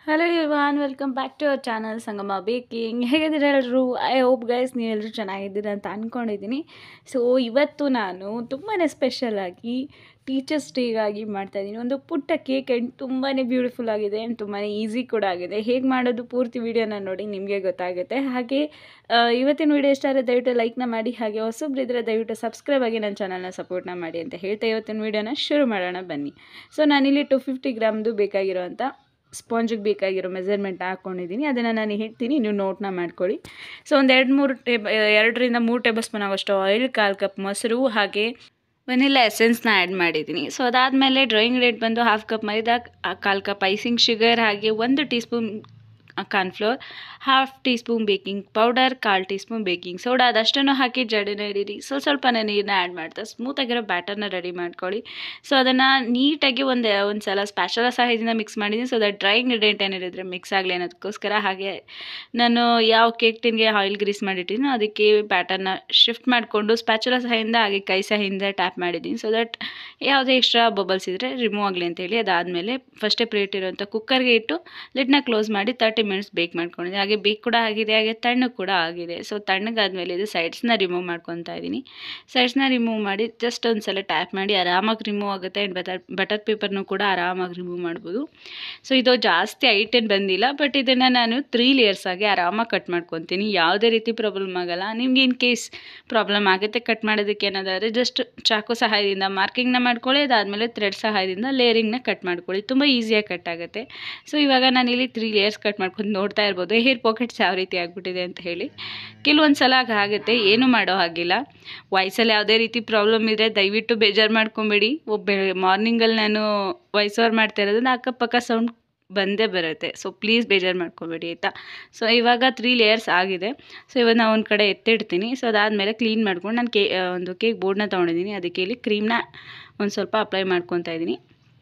hello everyone welcome back to our channel Sangama baking ಹೇಗಿದ್ದೀರ ಎಲ್ಲರೂ I hope guys ನೀವೆಲ್ಲರೂ ಚೆನ್ನಾಗಿದ್ದೀರ ಅಂತ ಅಂದ್ಕೊಂಡಿದ್ದೀನಿ ಸೊ ಇವತ್ತು ನಾನು ತುಂಬಾ ಸ್ಪೆಷಲಾಗಿ ಟೀಚರ್ಸ್ ಡೇಗಾಗಿ ಮಾಡ್ತಾಯಿದ್ದೀನಿ ಒಂದು ಪುಟ್ಟ ಕೇಕ್ ಆ್ಯಂಡ್ ತುಂಬಾ ಬ್ಯೂಟಿಫುಲ್ ಆಗಿದೆ ಆ್ಯಂಡ್ ತುಂಬಾ ಈಸಿ ಕೂಡ ಆಗಿದೆ ಹೇಗೆ ಮಾಡೋದು ಪೂರ್ತಿ ವೀಡಿಯೋನ ನೋಡಿ ನಿಮಗೆ ಗೊತ್ತಾಗುತ್ತೆ ಹಾಗೆ ಆ, ಇವತ್ತಿನ ವೀಡಿಯೋ ಇಷ್ಟ ಆದರೆ ದಯವಿಟ್ಟು ಲೈಕ್ನ ಮಾಡಿ ಹಾಗೆ ಹೊಸಬ್ರಿದ್ರೆ ದಯವಿಟ್ಟು ಸಬ್ಸ್ಕ್ರೈಬ್ ಆಗಿ ನನ್ನ ಚಾನಲ್ನ ಸಪೋರ್ಟ್ನ ಮಾಡಿ ಅಂತ ಹೇಳ್ತಾ ಇವತ್ತಿನ ವೀಡಿಯೋನ ಶುರು ಮಾಡೋಣ ಬನ್ನಿ ಸೊ ನಾನಿಲ್ಲಿ ಟು ಫಿಫ್ಟಿ ಗ್ರಾಮ್ದು ಬೇಕಾಗಿರೋವಂಥ ಸ್ಪಾಂಜಿಗೆ ಬೇಕಾಗಿರೋ ಮೆಜರ್ಮೆಂಟ್ ಹಾಕ್ಕೊಂಡಿದ್ದೀನಿ ಅದನ್ನು ನಾನು ಹೇಳ್ತೀನಿ ನೀವು ನೋಟ್ನ ಮಾಡ್ಕೊಳ್ಳಿ ಸೊ ಒಂದು ಎರಡು ಮೂರು ಟೇಬ ಎರಡರಿಂದ ಮೂರು ಟೇಬಲ್ ಸ್ಪೂನ್ ಆಗೋಷ್ಟು ಆಯಿಲ್ ಕಾಲು ಕಪ್ ಮೊಸರು ಹಾಗೆ ವೆನಿಲ್ಲ ಎಸೆನ್ಸ್ನ ಆ್ಯಡ್ ಮಾಡಿದ್ದೀನಿ ಸೊ ಅದಾದಮೇಲೆ ಡ್ರಾಯಿಂಗ್ ರೇಟ್ ಬಂದು ಹಾಫ್ ಕಪ್ ಮೈದಾ ಕಾಲು ಕಪ್ ಐಸಿಂಗ್ ಶುಗರ್ ಹಾಗೆ ಒಂದು teaspoon cornflour half teaspoon baking powder ಕಾಲು ಟೀ ಸ್ಪೂನ್ ಬೇಕಿಂಗ್ ಸೋಡಾ ಅದಷ್ಟನ್ನು ಹಾಕಿ ಜಡಿನ ಹಿಡೀರಿ ಸ್ವಲ್ಪ ಸ್ವಲ್ಪನೇ ನೀರನ್ನ ಆ್ಯಡ್ ಮಾಡ್ತಾ ಸ್ಮೂತಾಗಿರೋ ಬ್ಯಾಟರ್ನ ರೆಡಿ ಮಾಡ್ಕೊಳ್ಳಿ ಸೊ ಅದನ್ನು ನೀಟಾಗಿ ಒಂದು ಒಂದು ಸಲ ಸ್ಪ್ಯಾಷಲ ಸಹಾಯದಿಂದ ಮಿಕ್ಸ್ ಮಾಡಿದ್ದೀನಿ ಸೊ ದಟ್ ಡ್ರೈ ಇಂಗ್ರೀಡಿಯೆಂಟ್ ಏನಿರಿದ್ರೆ ಮಿಕ್ಸ್ ಆಗಲಿ ಅನ್ನೋದಕ್ಕೋಸ್ಕರ ಹಾಗೆ ನಾನು ಯಾವ ಕೇಕ್ ಟಿನ್ಗೆ ಆಯಿಲ್ ಗ್ರೀಸ್ ಮಾಡಿಟ್ಟಿದ್ದೀನೋ ಅದಕ್ಕೆ ಬ್ಯಾಟರ್ನ ಶಿಫ್ಟ್ ಮಾಡಿಕೊಂಡು ಸ್ಪ್ಯಾಚುಲ ಸಹಾಯದಿಂದ ಹಾಗೆ ಕೈ ಸಹಾಯದಿಂದ ಟ್ಯಾಪ್ ಮಾಡಿದ್ದೀನಿ ಸೊ ದಟ್ ಯಾವುದೇ ಎಕ್ಸ್ಟ್ರಾ ಬಬಲ್ಸ್ ಇದ್ದರೆ ರಿಮೂವ್ ಆಗಲಿ ಅಂತೇಳಿ ಅದಾದಮೇಲೆ ಫಸ್ಟೇ ಪ್ಲೇಟ್ ಇರೋಂಥ ಕುಕ್ಕರ್ಗೆ ಇಟ್ಟು ಲಿಡ್ನ ಕ್ಲೋಸ್ ಮಾಡಿ ತರ್ಟಿ ಮಿನಿಟ್ಸ್ ಬೇಕ್ ಮಾಡ್ಕೊಂಡಿದ್ದೆ ಹಾಗೆ ಬೇಕ್ ಕೂಡ ಆಗಿದೆ ಹಾಗೆ ತಣ್ಣಗೆ ಕೂಡ ಆಗಿದೆ ಸೊ ತಣ್ಣಗಾದ್ಮೇಲೆ ಇದು ಸೈಡ್ಸ್ನ ರಿಮೂವ್ ಮಾಡ್ಕೊತಾ ಇದ್ದೀನಿ ಸೈಡ್ಸ್ನ ರಿಮೂವ್ ಮಾಡಿ ಜಸ್ಟ್ ಒಂದು ಸಲ ಟ್ಯಾಪ್ ಮಾಡಿ ಆರಾಮಾಗಿ ರಿಮೂವ್ ಆಗುತ್ತೆ ಆ್ಯಂಡ್ ಬಟರ್ ಬಟರ್ ಪೇಪರ್ನೂ ಕೂಡ ಆರಾಮಾಗಿ ರಿಮೂವ್ ಮಾಡ್ಬೋದು ಸೊ ಇದು ಜಾಸ್ತಿ ಹೈಟ್ ಏನು ಬಂದಿಲ್ಲ ಬಟ್ ಇದನ್ನು ನಾನು ತ್ರೀ ಲೇಯರ್ಸ್ ಆಗಿ ಆರಾಮಾಗಿ ಕಟ್ ಮಾಡ್ಕೊತೀನಿ ಯಾವುದೇ ರೀತಿ ಪ್ರಾಬ್ಲಮ್ ಆಗಲ್ಲ ನಿಮ್ಗೆ ಇನ್ ಕೇಸ್ ಪ್ರಾಬ್ಲಮ್ ಆಗುತ್ತೆ ಕಟ್ ಮಾಡೋದಕ್ಕೆ ಏನಾದರೆ ಜಸ್ಟ್ ಚಾಕು ಸಹಾಯದಿಂದ ಮಾರ್ಕಿಂಗ್ನ ಮಾಡ್ಕೊಳ್ಳಿ ಅದಾದಮೇಲೆ ಥ್ರೆಡ್ ಸಹಾಯದಿಂದ ಲೇಯರಿಂಗ್ನ ಕಟ್ ಮಾಡ್ಕೊಳ್ಳಿ ತುಂಬ ಈಸಿಯಾಗಿ ಕಟ್ ಆಗುತ್ತೆ ಸೊ ಇವಾಗ ನಾನಿಲ್ಲಿ ತ್ರೀ ಲೇಯರ್ಸ್ ಕಟ್ ಮಾಡ್ಕೊಂಡು ನೋಡ್ತಾ ಇರ್ಬೋದು ಹೇರ್ ಪಾಕೆಟ್ಸ್ ಯಾವ ರೀತಿ ಆಗಿಬಿಟ್ಟಿದೆ ಅಂತ ಹೇಳಿ ಕೆಲವೊಂದು ಸಲ ಆಗುತ್ತೆ ಏನು ಮಾಡೋ ಹಾಗಿಲ್ಲ ವಾಯ್ಸಲ್ಲಿ ಯಾವುದೇ ರೀತಿ ಪ್ರಾಬ್ಲಮ್ ಇದ್ದರೆ ದಯವಿಟ್ಟು ಬೇಜಾರು ಮಾಡ್ಕೊಬೇಡಿ ಒಬ್ಬ ಮಾರ್ನಿಂಗಲ್ಲಿ ನಾನು ವಾಯ್ಸ್ ಓವರ್ ಮಾಡ್ತಾ ಇರೋದ್ರಿಂದ ಅಕ್ಕಪಕ್ಕ ಸೌಂಡ್ ಬಂದೇ ಬರುತ್ತೆ ಸೊ ಪ್ಲೀಸ್ ಬೇಜಾರು ಮಾಡ್ಕೊಬೇಡಿ ಆಯಿತಾ ಸೊ ಇವಾಗ ತ್ರೀ ಲೇಯರ್ಸ್ ಆಗಿದೆ ಸೊ ಇವಾಗ ನಾನು ಒಂದು ಕಡೆ ಎತ್ತಿಡ್ತೀನಿ ಸೊ ಅದಾದಮೇಲೆ ಕ್ಲೀನ್ ಮಾಡ್ಕೊಂಡು ನಾನು ಕೇ ಒಂದು ಕೇಕ್ ಬೋರ್ಡ್ನ ತೊಗೊಂಡಿದ್ದೀನಿ ಅದಕ್ಕೆ ಇಲ್ಲಿ ಕ್ರೀಮ್ನ ಒಂದು ಸ್ವಲ್ಪ ಅಪ್ಲೈ ಮಾಡ್ಕೊತಾ ಇದ್ದೀನಿ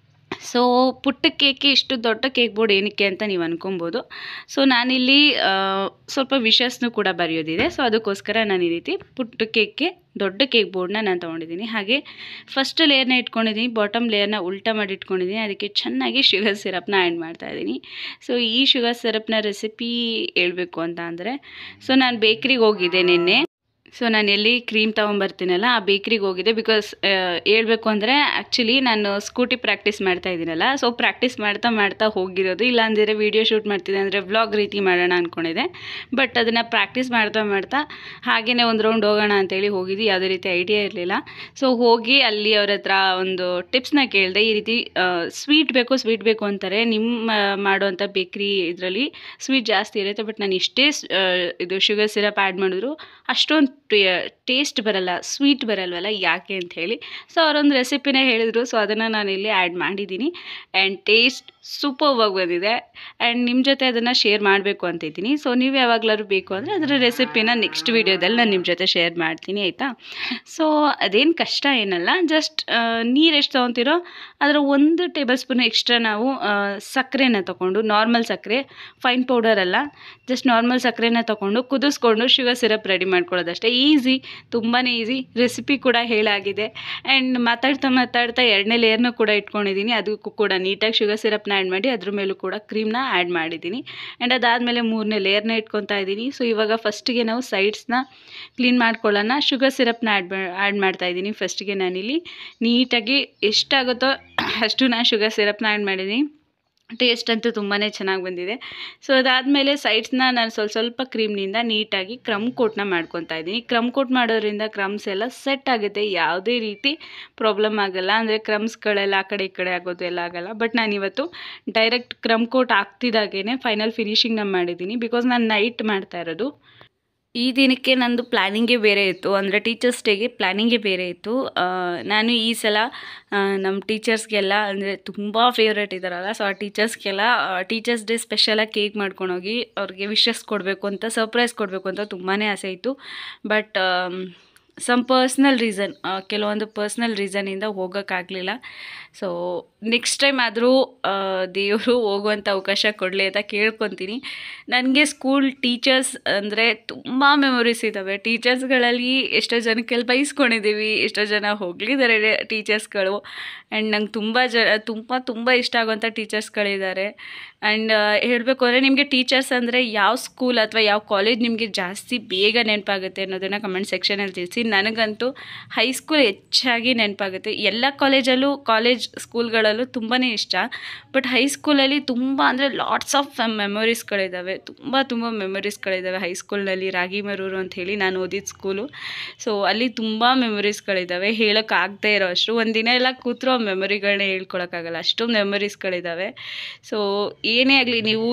ಸೊ ಪುಟ್ಟ ಕೇಕ್ಗೆ ಇಷ್ಟು ದೊಡ್ಡ ಕೇಕ್ ಬೋರ್ಡ್ ಏನಕ್ಕೆ ಅಂತ ನೀವು ಅನ್ಕೊಬೋದು ಸೊ ನಾನಿಲ್ಲಿ ಆ, ಸ್ವಲ್ಪ ವಿಷಸ್ನು ಕೂಡ ಬರೆಯೋದಿದೆ ಸೊ ಅದಕ್ಕೋಸ್ಕರ ನಾನು ಈ ರೀತಿ ಪುಟ್ಟ ಕೇಕ್ಗೆ ದೊಡ್ಡ ಕೇಕ್ ಬೋರ್ಡ್ನ ನಾನು ತೊಗೊಂಡಿದ್ದೀನಿ ಹಾಗೆ ಫಸ್ಟ್ ಲೇಯರ್ನ ಇಟ್ಕೊಂಡಿದ್ದೀನಿ ಬಾಟಮ್ ಲೇಯರ್ನ ಉಲ್ಟಾ ಮಾಡಿ ಇಟ್ಕೊಂಡಿದ್ದೀನಿ ಅದಕ್ಕೆ ಚೆನ್ನಾಗಿ ಶುಗರ್ ಸಿರಪ್ನ ಆ್ಯಡ್ ಮಾಡ್ತಾ ಇದ್ದೀನಿ ಸೊ ಈ ಶುಗರ್ ಸಿರಪ್ನ ರೆಸಿಪಿ ಹೇಳ್ಬೇಕು ಅಂತ ಅಂದರೆ ಸೊ ನಾನು ಬೇಕ್ರಿಗೆ ಹೋಗಿದ್ದೆ ನಿನ್ನೆ ಸೊ ನಾನು ಎಲ್ಲಿ ಕ್ರೀಮ್ ತೊಗೊಂಬರ್ತೀನಲ್ಲ ಆ ಬೇಕ್ರಿಗೆ ಹೋಗಿದ್ದೆ ಬಿಕಾಸ್ ಹೇಳ್ಬೇಕು ಅಂದರೆ ಆ್ಯಕ್ಚುಲಿ ನಾನು ಸ್ಕೂಟಿ ಪ್ರಾಕ್ಟೀಸ್ ಮಾಡ್ತಾ ಇದ್ದೀನಲ್ಲ ಸೊ ಪ್ರಾಕ್ಟೀಸ್ ಮಾಡ್ತಾ ಮಾಡ್ತಾ ಹೋಗಿರೋದು ಇಲ್ಲ ಅಂದರೆ ವೀಡಿಯೋ ಶೂಟ್ ಮಾಡ್ತಿದ್ದೆ ಅಂದರೆ ವ್ಲಾಗ್ ರೀತಿ ಮಾಡೋಣ ಅಂದ್ಕೊಂಡಿದ್ದೆ ಬಟ್ ಅದನ್ನು ಪ್ರಾಕ್ಟೀಸ್ ಮಾಡ್ತಾ ಮಾಡ್ತಾ ಹಾಗೆಯೇ ಒಂದು ರೌಂಡ್ ಹೋಗೋಣ ಅಂತೇಳಿ ಹೋಗಿದ್ವಿ ಯಾವುದೇ ರೀತಿ ಐಡಿಯಾ ಇರಲಿಲ್ಲ ಸೊ ಹೋಗಿ ಅಲ್ಲಿ ಅವ್ರ ಹತ್ರ ಒಂದು ಟಿಪ್ಸ್ನ ಕೇಳಿದೆ ಈ ರೀತಿ ಸ್ವೀಟ್ ಬೇಕು ಸ್ವೀಟ್ ಬೇಕು ಅಂತಾರೆ ನಿಮ್ಮ ಮಾಡುವಂಥ ಬೇಕ್ರಿ ಇದರಲ್ಲಿ ಸ್ವೀಟ್ ಜಾಸ್ತಿ ಇರುತ್ತೆ ಬಟ್ ನಾನು ಇಷ್ಟೇ ಸ್- ಆ, ಇದು ಶುಗರ್ ಸಿರಪ್ ಆ್ಯಡ್ ಮಾಡಿದ್ರು ಅಷ್ಟೊಂದು ಟೇಸ್ಟ್ ಬರಲ್ಲ ಸ್ವೀಟ್ ಬರಲ್ವಲ್ಲ ಯಾಕೆ ಅಂತ ಹೇಳಿ ಸೊ ಅವರೊಂದು ರೆಸಿಪಿನೇ ಹೇಳಿದರು ಸೊ ಅದನ್ನು ನಾನು ಇಲ್ಲಿ ಆ್ಯಡ್ ಮಾಡಿದ್ದೀನಿ ಆ್ಯಂಡ್ ಟೇಸ್ಟ್ ಸೂಪರ್ವಾಗಿ ಬಂದಿದೆ ಆ್ಯಂಡ್ ನಿಮ್ಮ ಜೊತೆ ಅದನ್ನು ಶೇರ್ ಮಾಡಬೇಕು ಅಂತಿದ್ದೀನಿ ಸೊ ನೀವು ಯಾವಾಗಲಾದ್ರು ಬೇಕು ಅಂದರೆ ಅದರ ರೆಸಿಪಿನ ನೆಕ್ಸ್ಟ್ ವೀಡಿಯೋದಲ್ಲಿ ನಾನು ನಿಮ್ಮ ಜೊತೆ ಶೇರ್ ಮಾಡ್ತೀನಿ ಆಯಿತಾ ಸೊ ಅದೇನು ಕಷ್ಟ ಏನಲ್ಲ ಜಸ್ಟ್ ನೀರು ಎಷ್ಟು ತೊಗೊತೀರೋ ಅದರ ಒಂದು ಟೇಬಲ್ ಸ್ಪೂನ್ ಎಕ್ಸ್ಟ್ರಾ ನಾವು ಆ, ಸಕ್ಕರೆನ ತಗೊಂಡು ನಾರ್ಮಲ್ ಸಕ್ಕರೆ ಫೈನ್ ಪೌಡರ್ ಅಲ್ಲ ಜಸ್ಟ್ ನಾರ್ಮಲ್ ಸಕ್ಕರೆನ ತಗೊಂಡು ಕುದಿಸ್ಕೊಂಡು ಶುಗರ್ ಸಿರಪ್ ರೆಡಿ ಮಾಡ್ಕೊಳ್ಳೋದಷ್ಟೇ ಈಸಿ ತುಂಬಾ ಈಸಿ ರೆಸಿಪಿ ಕೂಡ ಹೇಳಾಗಿದೆ ಆ್ಯಂಡ್ ಮಾತಾಡ್ತಾ ಮಾತಾಡ್ತಾ ಎರಡನೇ ಲೇಯರ್ನ ಕೂಡ ಇಟ್ಕೊಂಡಿದ್ದೀನಿ ಅದಕ್ಕೂ ಕೂಡ ನೀಟಾಗಿ ಶುಗರ್ ಸಿರಪ್ನ ಆ್ಯಡ್ ಮಾಡಿ ಅದ್ರ ಮೇಲೂ ಕೂಡ ಕ್ರೀಮ್ನ ಆ್ಯಡ್ ಮಾಡಿದ್ದೀನಿ ಆ್ಯಂಡ್ ಅದಾದಮೇಲೆ ಮೂರನೇ ಲೇಯರ್ನ ಇಟ್ಕೊತಾ ಇದ್ದೀನಿ ಸೊ ಇವಾಗ ಫಸ್ಟಿಗೆ ನಾವು ಸೈಡ್ಸ್ನ ಕ್ಲೀನ್ ಮಾಡ್ಕೊಳ್ಳೋಣ ಶುಗರ್ ಸಿರಪ್ನ ಆ್ಯಡ್ ಆ್ಯಡ್ ಮಾಡ್ತಾ ಇದ್ದೀನಿ ಫಸ್ಟಿಗೆ ನಾನಿಲ್ಲಿ ನೀಟಾಗಿ ಎಷ್ಟಾಗುತ್ತೋ ಅಷ್ಟು ನಾನು ಶುಗರ್ ಸಿರಪ್ನ ಆ್ಯಡ್ ಮಾಡಿದ್ದೀನಿ ಟೇಸ್ಟ್ ಅಂತೂ ತುಂಬಾ ಚೆನ್ನಾಗಿ ಬಂದಿದೆ ಸೊ ಅದಾದಮೇಲೆ ಸೈಡ್ಸ್ನ ನಾನು ಸ್ವಲ್ಪ ಸ್ವಲ್ಪ ಕ್ರೀಮ್ನಿಂದ ನೀಟಾಗಿ ಕ್ರಮ್ ಕೋಟ್ನ ಮಾಡ್ಕೊತಾ ಇದ್ದೀನಿ ಕ್ರಮ್ ಕೋಟ್ ಮಾಡೋದ್ರಿಂದ ಕ್ರಮ್ಸ್ ಎಲ್ಲ ಸೆಟ್ ಆಗುತ್ತೆ ಯಾವುದೇ ರೀತಿ ಪ್ರಾಬ್ಲಮ್ ಆಗಲ್ಲ ಅಂದರೆ ಕ್ರಮ್ಸ್ಗಳೆಲ್ಲ ಆ ಕಡೆ ಈ ಕಡೆ ಆಗೋದು ಎಲ್ಲ ಆಗಲ್ಲ ಬಟ್ ನಾನಿವತ್ತು ಡೈರೆಕ್ಟ್ ಕ್ರಮ್ ಕೋಟ್ ಆಗ್ತಿದ್ದಾಗೇ ಫೈನಲ್ ಫಿನಿಶಿಂಗ್ನ ಮಾಡಿದ್ದೀನಿ ಬಿಕಾಸ್ ನಾನು ನೈಟ್ ಮಾಡ್ತಾ ಇರೋದು ಈ ದಿನಕ್ಕೆ ನಂದು ಪ್ಲ್ಯಾನಿಂಗೇ ಬೇರೆ ಇತ್ತು ಅಂದರೆ ಟೀಚರ್ಸ್ ಡೇಗೆ ಪ್ಲ್ಯಾನಿಂಗೇ ಬೇರೆ ಇತ್ತು ಆ, ನಾನು ಈ ಸಲ ಆ, ನಮ್ಮ ಟೀಚರ್ಸ್ಗೆಲ್ಲ ಅಂದರೆ ತುಂಬ ಫೇವ್ರೇಟ್ ಇದ್ದಾರಲ್ಲ ಸೊ ಆ ಟೀಚರ್ಸ್ಗೆಲ್ಲ ಟೀಚರ್ಸ್ ಡೇ ಸ್ಪೆಷಲಾಗಿ ಕೇಕ್ ಮಾಡ್ಕೊಂಡೋಗಿ ಅವ್ರಿಗೆ ವಿಶಸ್ ಕೊಡಬೇಕು ಅಂತ ಸರ್ಪ್ರೈಸ್ ಕೊಡಬೇಕು ಅಂತ ತುಂಬಾ ಆಸೆ ಇತ್ತು ಬಟ್ ಸಮ್ ಪರ್ಸ್ನಲ್ ರೀಸನ್ ಕೆಲವೊಂದು ಪರ್ಸ್ನಲ್ ರೀಸನಿಂದ ಹೋಗೋಕ್ಕಾಗಲಿಲ್ಲ ಸೊ ನೆಕ್ಸ್ಟ್ ಟೈಮ್ ಆದರೂ ದೇವರು ಹೋಗುವಂಥ ಅವಕಾಶ ಕೊಡಲಿ ಅಂತ ಕೇಳ್ಕೊತೀನಿ ನನಗೆ ಸ್ಕೂಲ್ ಟೀಚರ್ಸ್ ಅಂದರೆ ತುಂಬ ಮೆಮೊರೀಸ್ ಇದ್ದಾವೆ ಟೀಚರ್ಸ್ಗಳಲ್ಲಿ ಎಷ್ಟೋ ಜನಕ್ಕೆಲ್ಲ ಬೈಸ್ಕೊಂಡಿದ್ದೀವಿ ಎಷ್ಟೋ ಜನ ಹೋಗಲಿದ್ದಾರೆ ಟೀಚರ್ಸ್ಗಳು ಆ್ಯಂಡ್ ನಂಗೆ ತುಂಬ ಜ ತುಂಬ ತುಂಬ ಇಷ್ಟ ಆಗುವಂಥ ಟೀಚರ್ಸ್ಗಳಿದ್ದಾರೆ ಆ್ಯಂಡ್ ಹೇಳಬೇಕು ಅಂದರೆ ನಿಮಗೆ ಟೀಚರ್ಸ್ ಅಂದರೆ ಯಾವ ಸ್ಕೂಲ್ ಅಥವಾ ಯಾವ ಕಾಲೇಜ್ ನಿಮಗೆ ಜಾಸ್ತಿ ಬೇಗ ನೆನಪಾಗುತ್ತೆ ಅನ್ನೋದನ್ನು ಕಮೆಂಟ್ ಸೆಕ್ಷನಲ್ಲಿ ತಿಳಿಸಿ ನನಗಂತೂ ಹೈಸ್ಕೂಲ್ ಹೆಚ್ಚಾಗಿ ನೆನಪಾಗುತ್ತೆ ಎಲ್ಲ ಕಾಲೇಜಲ್ಲೂ ಕಾಲೇಜ್ ಸ್ಕೂಲ್ಗಳಲ್ಲೂ ತುಂಬಾ ಇಷ್ಟ ಬಟ್ ಹೈಸ್ಕೂಲಲ್ಲಿ ತುಂಬ ಅಂದರೆ ಲಾಟ್ಸ್ ಆಫ್ ಮೆಮೊರೀಸ್ಗಳಿದ್ದಾವೆ ತುಂಬ ತುಂಬ ಮೆಮೊರೀಸ್ಗಳಿದ್ದಾವೆ ಹೈಸ್ಕೂಲ್ನಲ್ಲಿ ರಾಗಿಮರೂರು ಅಂತ ಹೇಳಿ ನಾನು ಓದಿದ ಸ್ಕೂಲು ಸೊ ಅಲ್ಲಿ ತುಂಬ ಮೆಮೊರೀಸ್ಗಳಿದ್ದಾವೆ ಹೇಳೋಕ್ಕಾಗದೇ ಇರೋ ಅಷ್ಟು ಒಂದಿನ ಎಲ್ಲ ಕೂತ್ರು ಆ ಮೆಮೊರಿಗಳನ್ನ ಹೇಳ್ಕೊಳಕ್ಕಾಗಲ್ಲ ಅಷ್ಟೊಂದು ಮೆಮೊರೀಸ್ಗಳಿದ್ದಾವೆ ಸೊ ಏನೇ ಆಗಲಿ ನೀವು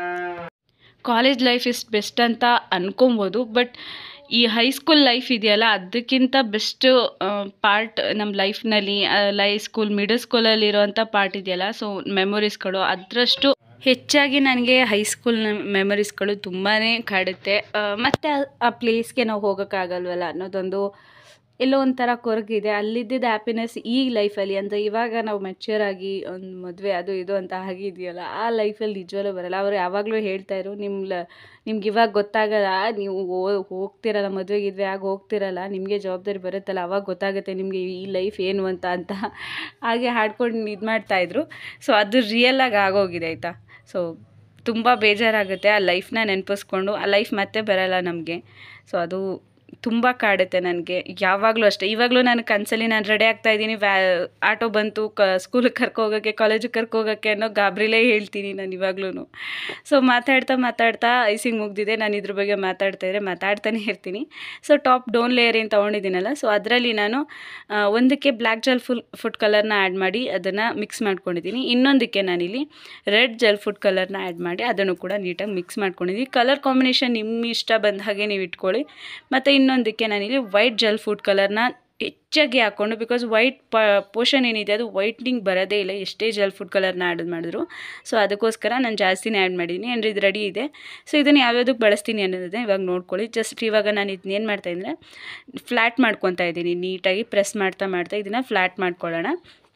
ಕಾಲೇಜ್ ಲೈಫ್ ಇಸ್ ಬೆಸ್ಟ್ ಅಂತ ಅನ್ಕೊಬೋದು ಬಟ್ ಈ ಹೈಸ್ಕೂಲ್ ಲೈಫ್ ಇದೆಯಲ್ಲ ಅದಕ್ಕಿಂತ ಬೆಸ್ಟ್ ಪಾರ್ಟ್ ನಮ್ಮ ಲೈಫ್ನಲ್ಲಿ ಲೈ ಸ್ಕೂಲ್ ಮಿಡಲ್ ಸ್ಕೂಲಲ್ಲಿರೋವಂಥ ಪಾರ್ಟ್ ಇದೆಯಲ್ಲ ಸೊ ಮೆಮೊರೀಸ್ಗಳು ಅದರಷ್ಟು ಹೆಚ್ಚಾಗಿ ನನಗೆ ಹೈಸ್ಕೂಲ್ ಮೆಮೊರೀಸ್ಗಳು ತುಂಬಾ ಕಾಡುತ್ತೆ ಮತ್ತು ಆ ಪ್ಲೇಸ್ಗೆ ನಾವು ಹೋಗೋಕ್ಕಾಗಲ್ವಲ್ಲ ಅನ್ನೋದೊಂದು ಎಲ್ಲೋ ಒಂಥರ ಕೊರಗಿದೆ ಅಲ್ಲಿದ್ದಿದ್ದ ಹ್ಯಾಪಿನೆಸ್ ಈ ಲೈಫಲ್ಲಿ ಅಂದರೆ ಇವಾಗ ನಾವು ಮೆಚ್ಯೂರ್ ಆಗಿ ಒಂದು ಮದುವೆ ಅದು ಇದು ಅಂತ ಆಗಿದೆಯಲ್ಲ ಆ ಲೈಫಲ್ಲಿ ನಿಜವಲ್ಲೂ ಬರಲ್ಲ ಅವರು ಯಾವಾಗಲೂ ಹೇಳ್ತಾಯಿದ್ರು ನಿಮ್ಮ ಲ ನಿಮ್ಗೆ ಇವಾಗ ಗೊತ್ತಾಗಲ್ಲ ನೀವು ಹೋಗ್ತಿರಲ್ಲ ಮದುವೆ ಗಿದ್ವೆ ಆಗಿ ಹೋಗ್ತಿರಲ್ಲ ನಿಮಗೆ ಜವಾಬ್ದಾರಿ ಬರುತ್ತಲ್ಲ ಅವಾಗ ಗೊತ್ತಾಗುತ್ತೆ ನಿಮಗೆ ಈ ಲೈಫ್ ಏನು ಅಂತ ಅಂತ ಹಾಗೆ ಹಾಡ್ಕೊಂಡು ಇದು ಮಾಡ್ತಾಯಿದ್ರು ಸೊ ಅದು ರಿಯಲಾಗಿ ಆಗೋಗಿದೆ ಆಯಿತಾ ಸೊ ತುಂಬ ಬೇಜಾರಾಗುತ್ತೆ ಆ ಲೈಫ್ನ ನೆನಪಿಸ್ಕೊಂಡು ಆ ಲೈಫ್ ಮತ್ತೆ ಬರಲ್ಲ ನಮಗೆ ಸೊ ಅದು ತುಂಬ ಕಾಡುತ್ತೆ ನನಗೆ ಯಾವಾಗಲೂ ಅಷ್ಟೇ ಇವಾಗಲೂ ನಾನು ಕನಸಲ್ಲಿ ನಾನು ರೆಡಿ ಆಗ್ತಾ ಇದ್ದೀನಿ ವ್ಯಾ ಆಟೋ ಬಂತು ಕ ಸ್ಕೂಲಿಗೆ ಕರ್ಕೊ ಹೋಗೋಕ್ಕೆ ಕಾಲೇಜಿಗೆ ಕರ್ಕೊ ಹೋಗೋಕ್ಕೆ ಅನ್ನೋ ಗಾಬರಿಲೇ ಹೇಳ್ತೀನಿ ನಾನು ಇವಾಗ್ಲೂ ಸೊ ಮಾತಾಡ್ತಾ ಮಾತಾಡ್ತಾ ಐಸಿಂಗ್ ಮುಗ್ದಿದೆ ನಾನು ಇದ್ರ ಬಗ್ಗೆ ಮಾತಾಡ್ತಾ ಇದ್ರೆ ಮಾತಾಡ್ತಾನೆ ಇರ್ತೀನಿ ಸೊ ಟಾಪ್ ಡೋನ್ ಲೇಯರ್ ಏನು ತೊಗೊಂಡಿದ್ದೀನಲ್ಲ ಸೊ ಅದರಲ್ಲಿ ನಾನು ಒಂದಕ್ಕೆ ಬ್ಲ್ಯಾಕ್ ಜೆಲ್ ಫುಲ್ ಫುಡ್ ಕಲರ್ನ ಆ್ಯಡ್ ಮಾಡಿ ಅದನ್ನು ಮಿಕ್ಸ್ ಮಾಡ್ಕೊಂಡಿದ್ದೀನಿ ಇನ್ನೊಂದಕ್ಕೆ ನಾನಿಲ್ಲಿ ರೆಡ್ ಜೆಲ್ ಫುಡ್ ಕಲರ್ನ ಆ್ಯಡ್ ಮಾಡಿ ಅದನ್ನು ಕೂಡ ನೀಟಾಗಿ ಮಿಕ್ಸ್ ಮಾಡ್ಕೊಂಡಿದ್ದೀನಿ ಕಲರ್ ಕಾಂಬಿನೇಷನ್ ನಿಮ್ಮ ಇಷ್ಟ ಬಂದ ಹಾಗೆ ನೀವು ಇಟ್ಕೊಳ್ಳಿ ಮತ್ತು ಇನ್ನೊಂದಕ್ಕೆ ನಾನಿಲ್ಲಿ ವೈಟ್ ಜೆಲ್ ಫುಡ್ ಕಲರ್ನ ಹೆಚ್ಚಾಗಿ ಹಾಕ್ಕೊಂಡು ಬಿಕಾಸ್ ವೈಟ್ ಪ ಪೋರ್ಷನ್ ಏನಿದೆ ಅದು ವೈಟ್ನಿಂಗ್ ಬರೋದೇ ಇಲ್ಲ ಎಷ್ಟೇ ಜೆಲ್ ಫುಡ್ ಕಲರ್ನ ಆ್ಯಡ್ ಮಾಡಿದ್ರು ಸೊ ಅದಕ್ಕೋಸ್ಕರ ನಾನು ಜಾಸ್ತಿನೇ ಆ್ಯಡ್ ಮಾಡಿದ್ದೀನಿ ಅಂದರೆ ಇದು ರೆಡಿ ಇದೆ ಸೊ ಇದನ್ನು ಯಾವ್ಯಾವುದಕ್ಕೆ ಬಳಸ್ತೀನಿ ಅನ್ನೋದನ್ನ ಇವಾಗ ನೋಡ್ಕೊಳ್ಳಿ ಜಸ್ಟ್ ಇವಾಗ ನಾನು ಇದನ್ನ ಏನು ಮಾಡ್ತಾಯಿದ್ರೆ ಫ್ಲ್ಯಾಟ್ ಮಾಡ್ಕೊತಾ ಇದ್ದೀನಿ ನೀಟಾಗಿ ಪ್ರೆಸ್ ಮಾಡ್ತಾ ಮಾಡ್ತಾ ಇದನ್ನು ಫ್ಲ್ಯಾಟ್ ಮಾಡ್ಕೊಳ್ಳೋಣ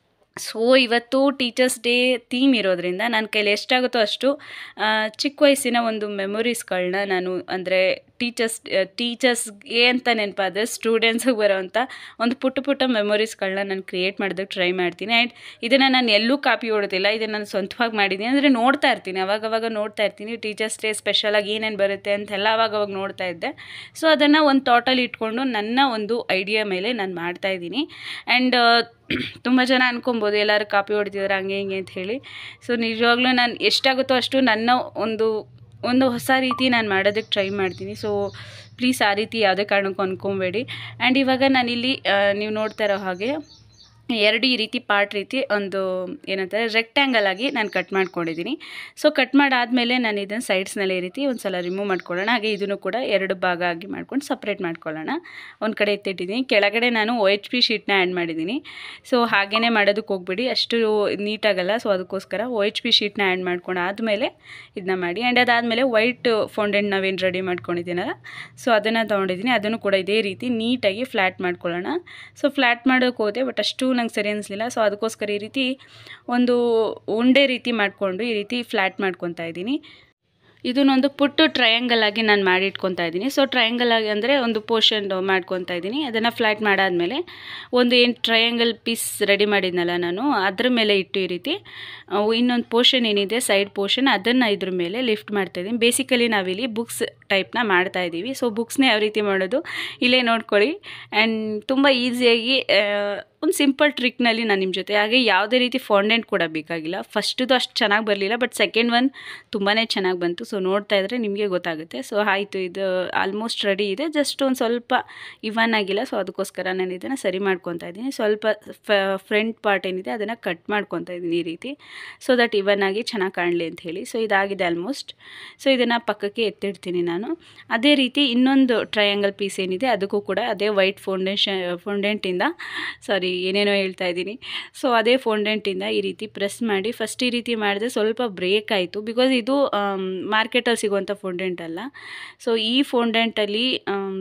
ಸೊ ಇವತ್ತು ಟೀಚರ್ಸ್ ಡೇ ಥೀಮ್ ಇರೋದ್ರಿಂದ ನನ್ನ ಕೈಲಿ ಎಷ್ಟಾಗುತ್ತೋ ಅಷ್ಟು ಚಿಕ್ಕ ವಯಸ್ಸಿನ ಒಂದು ಮೆಮೊರೀಸ್ಗಳನ್ನ ನಾನು ಅಂದರೆ ಟೀಚರ್ಸ್ ಟೀಚರ್ಸ್ಗೆ ಅಂತ ನೆನಪಾದರೆ ಸ್ಟೂಡೆಂಟ್ಸಿಗೆ ಬರೋವಂಥ ಒಂದು ಪುಟ್ಟ ಪುಟ್ಟ ಮೆಮೊರೀಸ್ಗಳನ್ನ ನಾನು ಕ್ರಿಯೇಟ್ ಮಾಡೋದಕ್ಕೆ ಟ್ರೈ ಮಾಡ್ತೀನಿ ಆ್ಯಂಡ್ ಇದನ್ನು ನಾನು ಎಲ್ಲೂ ಕಾಪಿ ಹೊಡೋದಿಲ್ಲ ಇದನ್ನು ನಾನು ಸ್ವಂತವಾಗಿ ಮಾಡಿದ್ದೀನಿ ಅಂದರೆ ನೋಡ್ತಾ ಇರ್ತೀನಿ ಅವಾಗವಾಗ ನೋಡ್ತಾ ಇರ್ತೀನಿ ಟೀಚರ್ಸ್ ಡೇ ಸ್ಪೆಷಲಾಗಿ ಏನೇನು ಬರುತ್ತೆ ಅಂತೆಲ್ಲ ಅವಾಗವಾಗ ನೋಡ್ತಾ ಇದ್ದೆ ಸೊ ಅದನ್ನು ಒಂದು ಥಾಟಲ್ಲಿ ಇಟ್ಕೊಂಡು ನನ್ನ ಒಂದು ಐಡಿಯಾ ಮೇಲೆ ನಾನು ಮಾಡ್ತಾಯಿದ್ದೀನಿ ಆ್ಯಂಡ್ ತುಂಬ ಜನ ಅನ್ಕೊಬೋದು ಎಲ್ಲರೂ ಕಾಪಿ ಹೊಡ್ತಿದ್ದಾರೆ ಹಂಗೆ ಹಿಂಗೆ ಅಂತ ಹೇಳಿ ಸೊ ನಿಜವಾಗ್ಲೂ ನಾನು ಎಷ್ಟಾಗುತ್ತೋ ಅಷ್ಟು ನನ್ನ ಒಂದು ಒಂದು ಹೊಸ ರೀತಿ ನಾನು ಮಾಡೋದಕ್ಕೆ ಟ್ರೈ ಮಾಡ್ತೀನಿ ಸೊ ಪ್ಲೀಸ್ ಆ ರೀತಿ ಯಾವುದೇ ಕಾರಣಕ್ಕೂ ಅಂದ್ಕೊಬೇಡಿ ಆ್ಯಂಡ್ ಇವಾಗ ನಾನಿಲ್ಲಿ ನೀವು ನೋಡ್ತಾ ಇರೋ ಹಾಗೆ ಎರಡು ಈ ರೀತಿ ಪಾರ್ಟ್ ರೀತಿ ಒಂದು ಏನಂತಾರೆ ರೆಕ್ಟ್ಯಾಂಗಲ್ ಆಗಿ ನಾನು ಕಟ್ ಮಾಡ್ಕೊಂಡಿದ್ದೀನಿ ಸೊ ಕಟ್ ಮಾಡಾದಮೇಲೆ ನಾನು ಇದನ್ನು ಸೈಡ್ಸ್ನಲ್ಲಿ ಈ ರೀತಿ ಒಂದು ಸಲ ರಿಮೂವ್ ಮಾಡ್ಕೊಳ್ಳೋಣ ಹಾಗೆ ಇದನ್ನು ಕೂಡ ಎರಡು ಭಾಗ ಆಗಿ ಮಾಡ್ಕೊಂಡು ಸಪ್ರೇಟ್ ಮಾಡ್ಕೊಳ್ಳೋಣ ಒಂದು ಕಡೆ ಎತ್ತಿಟ್ಟಿದ್ದೀನಿ ಕೆಳಗಡೆ ನಾನು ಒ ಎಚ್ ಪಿ ಶೀಟ್ನ ಆ್ಯಡ್ ಮಾಡಿದ್ದೀನಿ ಸೊ ಹಾಗೇ ಮಾಡೋದಕ್ಕೆ ಹೋಗ್ಬಿಡಿ ಅಷ್ಟು ನೀಟಾಗಲ್ಲ ಸೊ ಅದಕ್ಕೋಸ್ಕರ ಒ ಎಚ್ ಪಿ ಶೀಟ್ನ ಆ್ಯಡ್ ಮಾಡ್ಕೊಂಡು ಆದಮೇಲೆ ಇದನ್ನ ಮಾಡಿ ಆ್ಯಂಡ್ ಅದಾದಮೇಲೆ ವೈಟ್ ಫೌಂಡೆಂಟ್ ನಾವೇನು ರೆಡಿ ಮಾಡ್ಕೊಂಡಿದ್ದೀನಲ್ಲ ಸೊ ಅದನ್ನು ತೊಗೊಂಡಿದ್ದೀನಿ ಅದನ್ನು ಕೂಡ ಇದೇ ರೀತಿ ನೀಟಾಗಿ ಫ್ಲ್ಯಾಟ್ ಮಾಡ್ಕೊಳ್ಳೋಣ ಸೊ ಫ್ಲ್ಯಾಟ್ ಮಾಡೋಕ್ಕೆ ಹೋದೆ ಬಟ್ ಅಷ್ಟು ನಂಗೆ ಸರಿ ಅನಿಸ್ಲಿಲ್ಲ ಸೊ ಅದಕ್ಕೋಸ್ಕರ ಈ ರೀತಿ ಒಂದು ಉಂಡೆ ರೀತಿ ಮಾಡಿಕೊಂಡು ಈ ರೀತಿ ಫ್ಲ್ಯಾಟ್ ಮಾಡ್ಕೊತಾ ಇದ್ದೀನಿ ಇದನ್ನೊಂದು ಪುಟ್ಟು ಟ್ರಯಾಂಗಲ್ ಆಗಿ ನಾನು ಮಾಡಿ ಇಟ್ಕೊತಾ ಇದ್ದೀನಿ ಸೊ ಟ್ರಯಾಂಗಲ್ ಆಗಿ ಅಂದರೆ ಒಂದು ಪೋರ್ಷನ್ ಮಾಡ್ಕೊತಾ ಇದ್ದೀನಿ ಅದನ್ನು ಫ್ಲ್ಯಾಟ್ ಮಾಡಾದಮೇಲೆ ಒಂದು ಏನು ಟ್ರಯಾಂಗಲ್ ಪೀಸ್ ರೆಡಿ ಮಾಡಿದ್ನಲ್ಲ ನಾನು ಅದ್ರ ಮೇಲೆ ಇಟ್ಟು ಈ ರೀತಿ ಇನ್ನೊಂದು ಪೋರ್ಷನ್ ಏನಿದೆ ಸೈಡ್ ಪೋರ್ಷನ್ ಅದನ್ನು ಇದ್ರ ಮೇಲೆ ಲಿಫ್ಟ್ ಮಾಡ್ತಾಯಿದ್ದೀನಿ ಬೇಸಿಕಲಿ ನಾವಿಲ್ಲಿ ಬುಕ್ಸ್ ಟೈಪ್ನ ಮಾಡ್ತಾ ಇದ್ದೀವಿ ಸೊ ಬುಕ್ಸ್ನ ಯಾವ ರೀತಿ ಮಾಡೋದು ಇಲ್ಲೇ ನೋಡ್ಕೊಳ್ಳಿ ಆ್ಯಂಡ್ ತುಂಬ ಈಸಿಯಾಗಿ ಒಂದು ಸಿಂಪಲ್ ಟ್ರಿಕ್ನಲ್ಲಿ ನಾನು ನಿಮ್ಮ ಜೊತೆ ಹಾಗೆ ಯಾವುದೇ ರೀತಿ ಫಾಂಡೆಂಟ್ ಕೂಡ ಬೇಕಾಗಿಲ್ಲ ಫಸ್ಟದು ಅಷ್ಟು ಚೆನ್ನಾಗಿ ಬರಲಿಲ್ಲ ಬಟ್ ಸೆಕೆಂಡ್ ಒನ್ ತುಂಬಾ ಚೆನ್ನಾಗಿ ಬಂತು ಸೊ ನೋಡ್ತಾ ಇದ್ದರೆ ನಿಮಗೆ ಗೊತ್ತಾಗುತ್ತೆ ಸೊ ಆಯಿತು ಇದು ಆಲ್ಮೋಸ್ಟ್ ರೆಡಿ ಇದೆ ಜಸ್ಟ್ ಒಂದು ಸ್ವಲ್ಪ ಇವನ್ ಆಗಿಲ್ಲ ಸೊ ಅದಕ್ಕೋಸ್ಕರ ನಾನು ಇದನ್ನು ಸರಿ ಮಾಡ್ಕೊತಾ ಇದ್ದೀನಿ ಸ್ವಲ್ಪ ಫ್ರಂಟ್ ಪಾರ್ಟ್ ಏನಿದೆ ಅದನ್ನು ಕಟ್ ಮಾಡ್ಕೊತಾ ಇದ್ದೀನಿ ಈ ರೀತಿ ಸೊ ದಟ್ ಇವನ್ ಆಗಿ ಚೆನ್ನಾಗಿ ಕಾಣಲಿ ಅಂತ ಹೇಳಿ ಸೊ ಇದಾಗಿದೆ ಆಲ್ಮೋಸ್ಟ್ ಸೊ ಇದನ್ನು ಪಕ್ಕಕ್ಕೆ ಎತ್ತಿಡ್ತೀನಿ ನಾನು ಅದೇ ರೀತಿ ಇನ್ನೊಂದು ಟ್ರಯಾಂಗಲ್ ಪೀಸ್ ಏನಿದೆ ಅದಕ್ಕೂ ಕೂಡ ಅದೇ ವೈಟ್ ಫೌಂಡೇಶನ್ ಫೌಂಡೆಂಟಿಂದ ಸಾರಿ ಏನೇನೋ ಹೇಳ್ತಾ ಇದ್ದೀನಿ ಸೊ ಅದೇ ಫೌಂಡೆಂಟಿಂದ ಈ ರೀತಿ ಪ್ರೆಸ್ ಮಾಡಿ ಫಸ್ಟ್ ಈ ರೀತಿ ಮಾಡಿದ್ರೆ ಸ್ವಲ್ಪ ಬ್ರೇಕ್ ಆಯಿತು ಬಿಕಾಸ್ ಇದು ಮಾರ್ಕೆಟಲ್ಲಿ ಸಿಗುವಂಥ ಫೌಂಡೆಂಟ್ ಅಲ್ಲ ಸೊ ಈ ಫೌಂಡೆಂಟಲ್ಲಿ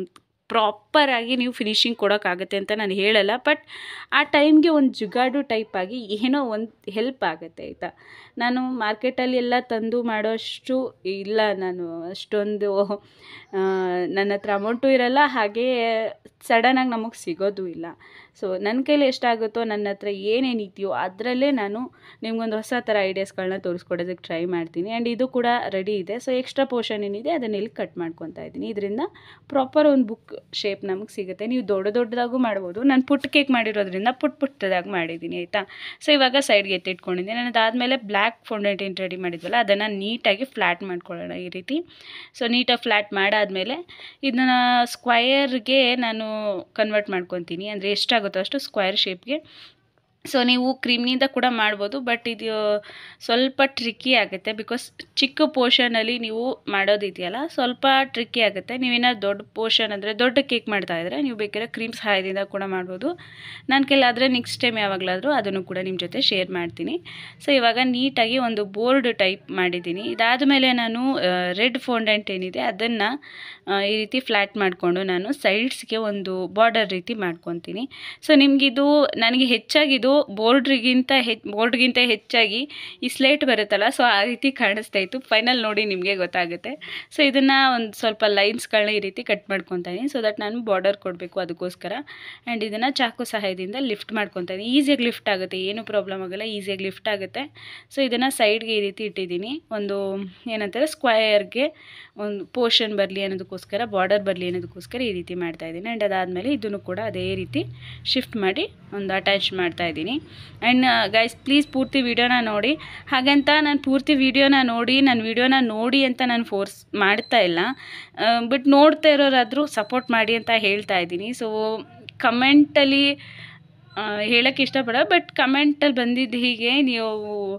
ಪ್ರಾಪರಾಗಿ ನೀವು ಫಿನಿಶಿಂಗ್ ಕೊಡೋಕ್ಕಾಗತ್ತೆ ಅಂತ ನಾನು ಹೇಳಲ್ಲ ಬಟ್ ಆ ಟೈಮ್ಗೆ ಒಂದು ಜುಗಾಡು ಟೈಪ್ ಆಗಿ ಏನೋ ಒಂದು ಹೆಲ್ಪ್ ಆಗುತ್ತೆ ಆಯಿತಾ ನಾನು ಮಾರ್ಕೆಟಲ್ಲಿ ಎಲ್ಲ ತಂದು ಮಾಡೋಷ್ಟು ಇಲ್ಲ ನಾನು ಅಷ್ಟೊಂದು ಆ, ನನ್ನ ಹತ್ರ ಅಮೌಂಟು ಇರಲ್ಲ ಹಾಗೇ ಸಡನ್ನಾಗಿ ನಮಗೆ ಸಿಗೋದು ಇಲ್ಲ ಸೊ ನನ್ನ ಕೈಲಿ ಎಷ್ಟಾಗುತ್ತೋ ನನ್ನ ಹತ್ರ ಏನೇನು ಇದೆಯೋ ಅದರಲ್ಲೇ ನಾನು ನಿಮ್ಗೊಂದು ಹೊಸ ಥರ ಐಡಿಯಾಸ್ಗಳನ್ನ ತೋರಿಸ್ಕೊಡೋದಕ್ಕೆ ಟ್ರೈ ಮಾಡ್ತೀನಿ ಆ್ಯಂಡ್ ಇದು ಕೂಡ ರೆಡಿ ಇದೆ ಸೊ ಎಕ್ಸ್ಟ್ರಾ ಪೋರ್ಷನ್ ಏನಿದೆ ಅದನ್ನ ಇಲ್ಲಿ ಕಟ್ ಮಾಡ್ಕೊತಾ ಇದ್ದೀನಿ ಇದರಿಂದ ಪ್ರಾಪರ್ ಒಂದು ಬುಕ್ ಶೇಪ್ ನಮಗೆ ಸಿಗುತ್ತೆ ನೀವು ದೊಡ್ಡ ದೊಡ್ಡದಾಗೂ ಮಾಡ್ಬೋದು ನಾನು ಪುಟ್ಟ ಕೇಕ್ ಮಾಡಿರೋದ್ರಿಂದ ಪುಟ್ಟ ಪುಟ್ಟದಾಗಿ ಮಾಡಿದ್ದೀನಿ ಆಯಿತಾ ಸೊ ಇವಾಗ ಸೈಡ್ಗೆ ಎತ್ತಿಟ್ಕೊಂಡಿದ್ದೀನಿ ನಾನು ಅದಾದಮೇಲೆ ಬ್ಲ್ಯಾಕ್ ಫೌಂಡೇಟ್ ಏನು ರೆಡಿ ಮಾಡಿದ್ವಲ್ಲ ಅದನ್ನು ನೀಟಾಗಿ ಫ್ಲ್ಯಾಟ್ ಮಾಡ್ಕೊಳ್ಳೋಣ ಈ ರೀತಿ ಸೊ ನೀಟಾಗಿ ಫ್ಲ್ಯಾಟ್ ಮಾಡಾದಮೇಲೆ ಇದನ್ನ ಸ್ಕ್ವಯರ್ಗೆ ನಾನು ಕನ್ವರ್ಟ್ ಮಾಡ್ಕೊತೀನಿ ಅಂದರೆ ಎಷ್ಟಾಗುತ್ತೋ ಅಷ್ಟು ಸ್ಕ್ವಯರ್ ಶೇಪ್ಗೆ ಸೊ ನೀವು ಕ್ರೀಮ್ನಿಂದ ಕೂಡ ಮಾಡ್ಬೋದು ಬಟ್ ಇದು ಸ್ವಲ್ಪ ಟ್ರಿಕ್ಕಿ ಆಗುತ್ತೆ ಬಿಕಾಸ್ ಚಿಕ್ಕ ಪೋರ್ಷನಲ್ಲಿ ನೀವು ಮಾಡೋದಿದೆಯಲ್ಲ ಸ್ವಲ್ಪ ಟ್ರಿಕ್ಕಿ ಆಗುತ್ತೆ ನೀವೇನಾದ್ರು ದೊಡ್ಡ ಪೋರ್ಷನ್ ಅಂದರೆ ದೊಡ್ಡ ಕೇಕ್ ಮಾಡ್ತಾ ಇದ್ದರೆ ನೀವು ಬೇಕಾದ್ರೆ ಕ್ರೀಮ್ ಸಹಾಯದಿಂದ ಕೂಡ ಮಾಡ್ಬೋದು ನನ್ನ ಕೈಲಾದರೆ ನೆಕ್ಸ್ಟ್ ಟೈಮ್ ಯಾವಾಗಲಾದರೂ ಅದನ್ನು ಕೂಡ ನಿಮ್ಮ ಜೊತೆ ಶೇರ್ ಮಾಡ್ತೀನಿ ಸೊ ಇವಾಗ ನೀಟಾಗಿ ಒಂದು ಬೋರ್ಡ್ ಟೈಪ್ ಮಾಡಿದ್ದೀನಿ ಇದಾದಮೇಲೆ ನಾನು ರೆಡ್ ಫೌಂಡೆಂಟ್ ಏನಿದೆ ಅದನ್ನು ಈ ರೀತಿ ಫ್ಲ್ಯಾಟ್ ಮಾಡಿಕೊಂಡು ನಾನು ಸೈಡ್ಸ್ಗೆ ಒಂದು ಬಾರ್ಡರ್ ರೀತಿ ಮಾಡ್ಕೊತೀನಿ ಸೊ ನಿಮಗಿದು ನನಗೆ ಹೆಚ್ಚಾಗಿದು ಬೋರ್ಡ್ರಿಗಿಂತ ಹೆಚ್ ಬೋರ್ಡ್ಗಿಂತ ಹೆಚ್ಚಾಗಿ ಈ ಸ್ಲೇಟ್ ಬರುತ್ತಲ್ಲ ಸೊ ಆ ರೀತಿ ಕಾಣಿಸ್ತಾ ಇತ್ತು ಫೈನಲ್ ನೋಡಿ ನಿಮಗೆ ಗೊತ್ತಾಗುತ್ತೆ ಸೊ ಇದನ್ನು ಒಂದು ಸ್ವಲ್ಪ ಲೈನ್ಸ್ಗಳನ್ನ ಈ ರೀತಿ ಕಟ್ ಮಾಡ್ಕೊತಾ ಇದ್ದೀನಿ ಸೊ ದಟ್ ನಾನು ಬಾರ್ಡರ್ ಕೊಡಬೇಕು ಅದಕ್ಕೋಸ್ಕರ ಆ್ಯಂಡ್ ಇದನ್ನು ಚಾಕು ಸಹಾಯದಿಂದ ಲಿಫ್ಟ್ ಮಾಡ್ಕೊತಾ ಇದ್ದೀನಿ ಈಸಿಯಾಗಿ ಲಿಫ್ಟ್ ಆಗುತ್ತೆ ಏನು ಪ್ರಾಬ್ಲಮ್ ಆಗೋಲ್ಲ ಈಸಿಯಾಗಿ ಲಿಫ್ಟ್ ಆಗುತ್ತೆ ಸೊ ಇದನ್ನು ಸೈಡ್ಗೆ ಈ ರೀತಿ ಇಟ್ಟಿದ್ದೀನಿ ಒಂದು ಏನಂತಾರೆ ಸ್ಕ್ವಯರ್ಗೆ ಒಂದು ಪೋರ್ಷನ್ ಬರಲಿ ಅನ್ನೋದಕ್ಕೋಸ್ಕರ ಬಾರ್ಡರ್ ಬರಲಿ ಅನ್ನೋದಕ್ಕೋಸ್ಕರ ಈ ರೀತಿ ಮಾಡ್ತಾ ಇದ್ದೀನಿ ಆ್ಯಂಡ್ ಅದಾದಮೇಲೆ ಇದನ್ನು ಕೂಡ ಅದೇ ರೀತಿ ಶಿಫ್ಟ್ ಮಾಡಿ ಒಂದು ಅಟ್ಯಾಚ್ ಮಾಡ್ತಾ ಇದ್ದೀನಿ ಆ್ಯಂಡ್ ಗೈಸ್ ಪ್ಲೀಸ್ ಪೂರ್ತಿ ವಿಡಿಯೋನ ನೋಡಿ ಹಾಗಂತ ನಾನು ಪೂರ್ತಿ ವಿಡಿಯೋನ ನೋಡಿ ನನ್ನ ವಿಡಿಯೋನ ನೋಡಿ ಅಂತ ನಾನು ಫೋರ್ಸ್ ಮಾಡ್ತಾ ಇಲ್ಲ ಬಟ್ ನೋಡ್ತಾ ಇರೋರಾದರೂ ಸಪೋರ್ಟ್ ಮಾಡಿ ಅಂತ ಹೇಳ್ತಾ ಇದ್ದೀನಿ ಸೊ ಕಮೆಂಟಲ್ಲಿ ಹೇಳೋಕ್ಕೆ ಇಷ್ಟಪಡ ಬಟ್ ಕಮೆಂಟಲ್ಲಿ ಬಂದಿದ್ದು ಹೀಗೆ ನೀವು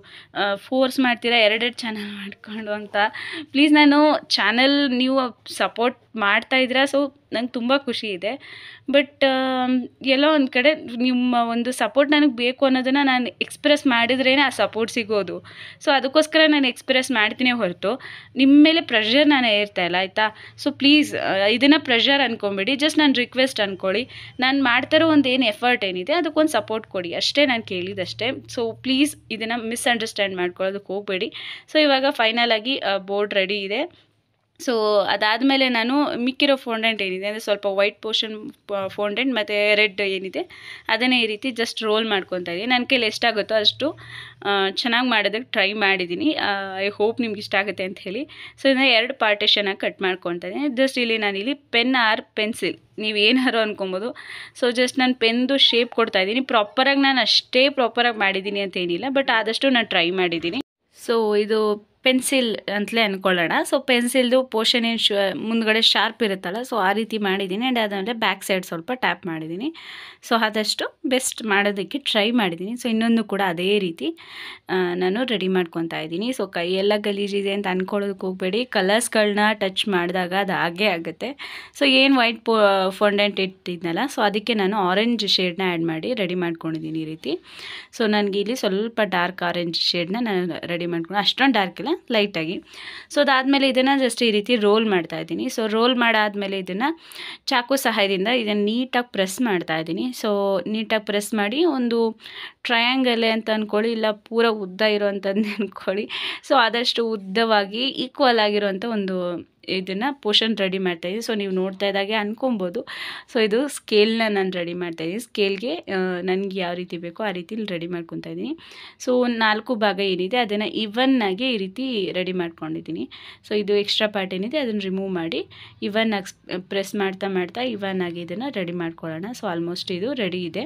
ಫೋರ್ಸ್ ಮಾಡ್ತೀರಾ ಎರಡೆರಡು ಚಾನಲ್ ಮಾಡಿಕೊಂಡು ಅಂತ ಪ್ಲೀಸ್ ನಾನು ಚಾನಲ್ ನೀವು ಸಪೋರ್ಟ್ ಮಾಡ್ತಾ ಇದ್ದೀರಾ ಸೊ ನಂಗೆ ತುಂಬ ಖುಷಿ ಇದೆ ಬಟ್ ಎಲ್ಲೋ ಒಂದು ಕಡೆ ನಿಮ್ಮ ಒಂದು ಸಪೋರ್ಟ್ ನನಗೆ ಬೇಕು ಅನ್ನೋದನ್ನು ನಾನು ಎಕ್ಸ್ಪ್ರೆಸ್ ಮಾಡಿದ್ರೇ ಆ ಸಪೋರ್ಟ್ ಸಿಗೋದು ಸೊ ಅದಕ್ಕೋಸ್ಕರ ನಾನು ಎಕ್ಸ್ಪ್ರೆಸ್ ಮಾಡ್ತೀನಿ ಹೊರತು ನಿಮ್ಮ ಮೇಲೆ ಪ್ರೆಷರ್ ನಾನು ಏರ್ತಾ ಇಲ್ಲ ಆಯಿತಾ ಸೊ ಪ್ಲೀಸ್ ಇದನ್ನು ಪ್ರೆಷರ್ ಅಂದ್ಕೊಂಬೇಡಿ ಜಸ್ಟ್ ನಾನು ರಿಕ್ವೆಸ್ಟ್ ಅಂದ್ಕೊಳ್ಳಿ ನಾನು ಮಾಡ್ತಾರೋ ಒಂದು ಏನು ಎಫರ್ಟ್ ಏನಿದೆ ಅದಕ್ಕೊಂದು ಸಪೋರ್ಟ್ ಕೊಡಿ ಅಷ್ಟೇ ನಾನು ಕೇಳಿದಷ್ಟೇ ಸೊ ಪ್ಲೀಸ್ ಇದನ್ನು ಮಿಸ್ಅಂಡರ್ಸ್ಟ್ಯಾಂಡ್ ಮಾಡ್ಕೊಳ್ಳೋದಕ್ಕೆ ಹೋಗಬೇಡಿ ಸೊ ಇವಾಗ ಫೈನಲ್ ಆಗಿ ಬೋರ್ಡ್ ರೆಡಿ ಇದೆ ಸೊ ಅದಾದಮೇಲೆ ನಾನು ಮಿಕ್ಕಿರೋ ಫೌಂಡೆಂಟ್ ಏನಿದೆ ಅಂದರೆ ಸ್ವಲ್ಪ ವೈಟ್ ಪೋರ್ಷನ್ ಫೌಂಡೆಂಟ್ ಮತ್ತು ರೆಡ್ ಏನಿದೆ ಅದನ್ನೇ ಈ ರೀತಿ ಜಸ್ಟ್ ರೋಲ್ ಮಾಡ್ಕೊತಾ ಇದ್ದೀನಿ ನನ್ನ ಕೈಲಿ ಎಷ್ಟಾಗುತ್ತೋ ಅಷ್ಟು ಚೆನ್ನಾಗಿ ಮಾಡೋದಕ್ಕೆ ಟ್ರೈ ಮಾಡಿದ್ದೀನಿ ಐ ಹೋಪ್ ನಿಮ್ಗೆ ಇಷ್ಟ ಆಗುತ್ತೆ ಅಂತ ಹೇಳಿ ಸೊ ಇದನ್ನ ಎರಡು ಪಾರ್ಟಿಷನಾಗಿ ಕಟ್ ಮಾಡ್ಕೊತಾ ಇದ್ದೀನಿ ಜಸ್ಟ್ ಇಲ್ಲಿ ನಾನಿಲ್ಲಿ ಪೆನ್ ಆರ್ ಪೆನ್ಸಿಲ್ ನೀವು ಏನಾರು ಅನ್ಕೊಬೋದು ಸೊ ಜಸ್ಟ್ ನಾನು ಪೆನ್ದು ಶೇಪ್ ಕೊಡ್ತಾ ಇದ್ದೀನಿ ಪ್ರಾಪರಾಗಿ ನಾನು ಅಷ್ಟೇ ಪ್ರಾಪರಾಗಿ ಮಾಡಿದ್ದೀನಿ ಅಂತ ಏನಿಲ್ಲ ಬಟ್ ಆದಷ್ಟು ನಾನು ಟ್ರೈ ಮಾಡಿದ್ದೀನಿ ಸೊ ಇದು ಪೆನ್ಸಿಲ್ ಅಂತಲೇ ಅಂದ್ಕೊಳ್ಳೋಣ ಸೊ ಪೆನ್ಸಿಲ್ದು ಪೋರ್ಷನ್ ಏನು ಶ ಮುಂದ್ಗಡೆ ಶಾರ್ಪ್ ಇರುತ್ತಲ್ಲ ಸೊ ಆ ರೀತಿ ಮಾಡಿದ್ದೀನಿ ಆ್ಯಂಡ್ ಅದಾದಮೇಲೆ ಬ್ಯಾಕ್ ಸೈಡ್ ಸ್ವಲ್ಪ ಟ್ಯಾಪ್ ಮಾಡಿದ್ದೀನಿ ಸೊ ಆದಷ್ಟು ಬೆಸ್ಟ್ ಮಾಡೋದಕ್ಕೆ ಟ್ರೈ ಮಾಡಿದ್ದೀನಿ ಸೊ ಇನ್ನೊಂದು ಕೂಡ ಅದೇ ರೀತಿ ಆ, ನಾನು ರೆಡಿ ಮಾಡ್ಕೊತಾ ಇದ್ದೀನಿ ಸೊ ಕೈಯೆಲ್ಲ ಗಲೀಜಿದೆ ಅಂತ ಅಂದ್ಕೊಳ್ಳೋದಕ್ಕೆ ಹೋಗಬೇಡಿ ಕಲರ್ಸ್ಗಳನ್ನ ಟಚ್ ಮಾಡಿದಾಗ ಅದು ಹಾಗೇ ಆಗುತ್ತೆ ಸೊ ಏನು ವೈಟ್ ಪೋ ಫೌಂಡೆಂಟ್ ಇಟ್ಟಿದ್ನಲ್ಲ ಸೊ ಅದಕ್ಕೆ ನಾನು ಆರೆಂಜ್ ಶೇಡ್ನ ಆ್ಯಡ್ ಮಾಡಿ ರೆಡಿ ಮಾಡ್ಕೊಂಡಿದ್ದೀನಿ ಈ ರೀತಿ ಸೊ ನನಗೆ ಇಲ್ಲಿ ಸ್ವಲ್ಪ ಡಾರ್ಕ್ ಆರೆಂಜ್ ಶೇಡ್ನ ನಾನು ರೆಡಿ ಮಾಡ್ಕೊಂಡು ಅಷ್ಟೊಂದು ಡಾರ್ಕ್ ಇಲ್ಲ ಲೈಟಾಗಿ ಸೊ ಅದಾದಮೇಲೆ ಇದನ್ನು ಜಸ್ಟ್ ಈ ರೀತಿ ರೋಲ್ ಮಾಡ್ತಾ ಇದ್ದೀನಿ ಸೊ ರೋಲ್ ಮಾಡಾದಮೇಲೆ ಇದನ್ನು ಚಾಕು ಸಹಾಯದಿಂದ ಇದನ್ನು ನೀಟಾಗಿ ಪ್ರೆಸ್ ಮಾಡ್ತಾ ಇದ್ದೀನಿ ಸೊ ನೀಟಾಗಿ ಪ್ರೆಸ್ ಮಾಡಿ ಒಂದು ಟ್ರಯಾಂಗಲೆ ಅಂತ ಅಂದ್ಕೊಳ್ಳಿ ಇಲ್ಲ ಪೂರ ಉದ್ದ ಇರೋವಂಥದ್ದು ಅಂದ್ಕೊಳ್ಳಿ ಸೊ ಆದಷ್ಟು ಉದ್ದವಾಗಿ ಈಕ್ವಲ್ ಆಗಿರೋವಂಥ ಒಂದು ಇದನ್ನು ಪೋರ್ಷನ್ ರೆಡಿ ಮಾಡ್ತಾಯಿದ್ದೀನಿ ಸೊ ನೀವು ನೋಡ್ತಾ ಇದ್ದಾಗೆ ಅನ್ಕೊಬೋದು ಸೊ ಇದು ಸ್ಕೇಲ್ನ ನಾನು ರೆಡಿ ಮಾಡ್ತಾಯಿದ್ದೀನಿ ಸ್ಕೇಲ್ಗೆ ನನಗೆ ಯಾವ ರೀತಿ ಬೇಕೋ ಆ ರೀತಿ ರೆಡಿ ಮಾಡ್ಕೊತಾ ಇದ್ದೀನಿ ಸೊ ನಾಲ್ಕು ಭಾಗ ಏನಿದೆ ಅದನ್ನು ಇವನ್ನಾಗಿ ಈ ರೀತಿ ರೆಡಿ ಮಾಡ್ಕೊಂಡಿದ್ದೀನಿ ಸೊ ಇದು ಎಕ್ಸ್ಟ್ರಾ ಪಾರ್ಟ್ ಏನಿದೆ ಅದನ್ನು ರಿಮೂವ್ ಮಾಡಿ ಇವನ್ ಆಗಿ ಪ್ರೆಸ್ ಮಾಡ್ತಾ ಮಾಡ್ತಾ ಇವನ್ ಆಗಿ ಇದನ್ನು ರೆಡಿ ಮಾಡ್ಕೊಳ್ಳೋಣ ಸೊ ಆಲ್ಮೋಸ್ಟ್ ಇದು ರೆಡಿ ಇದೆ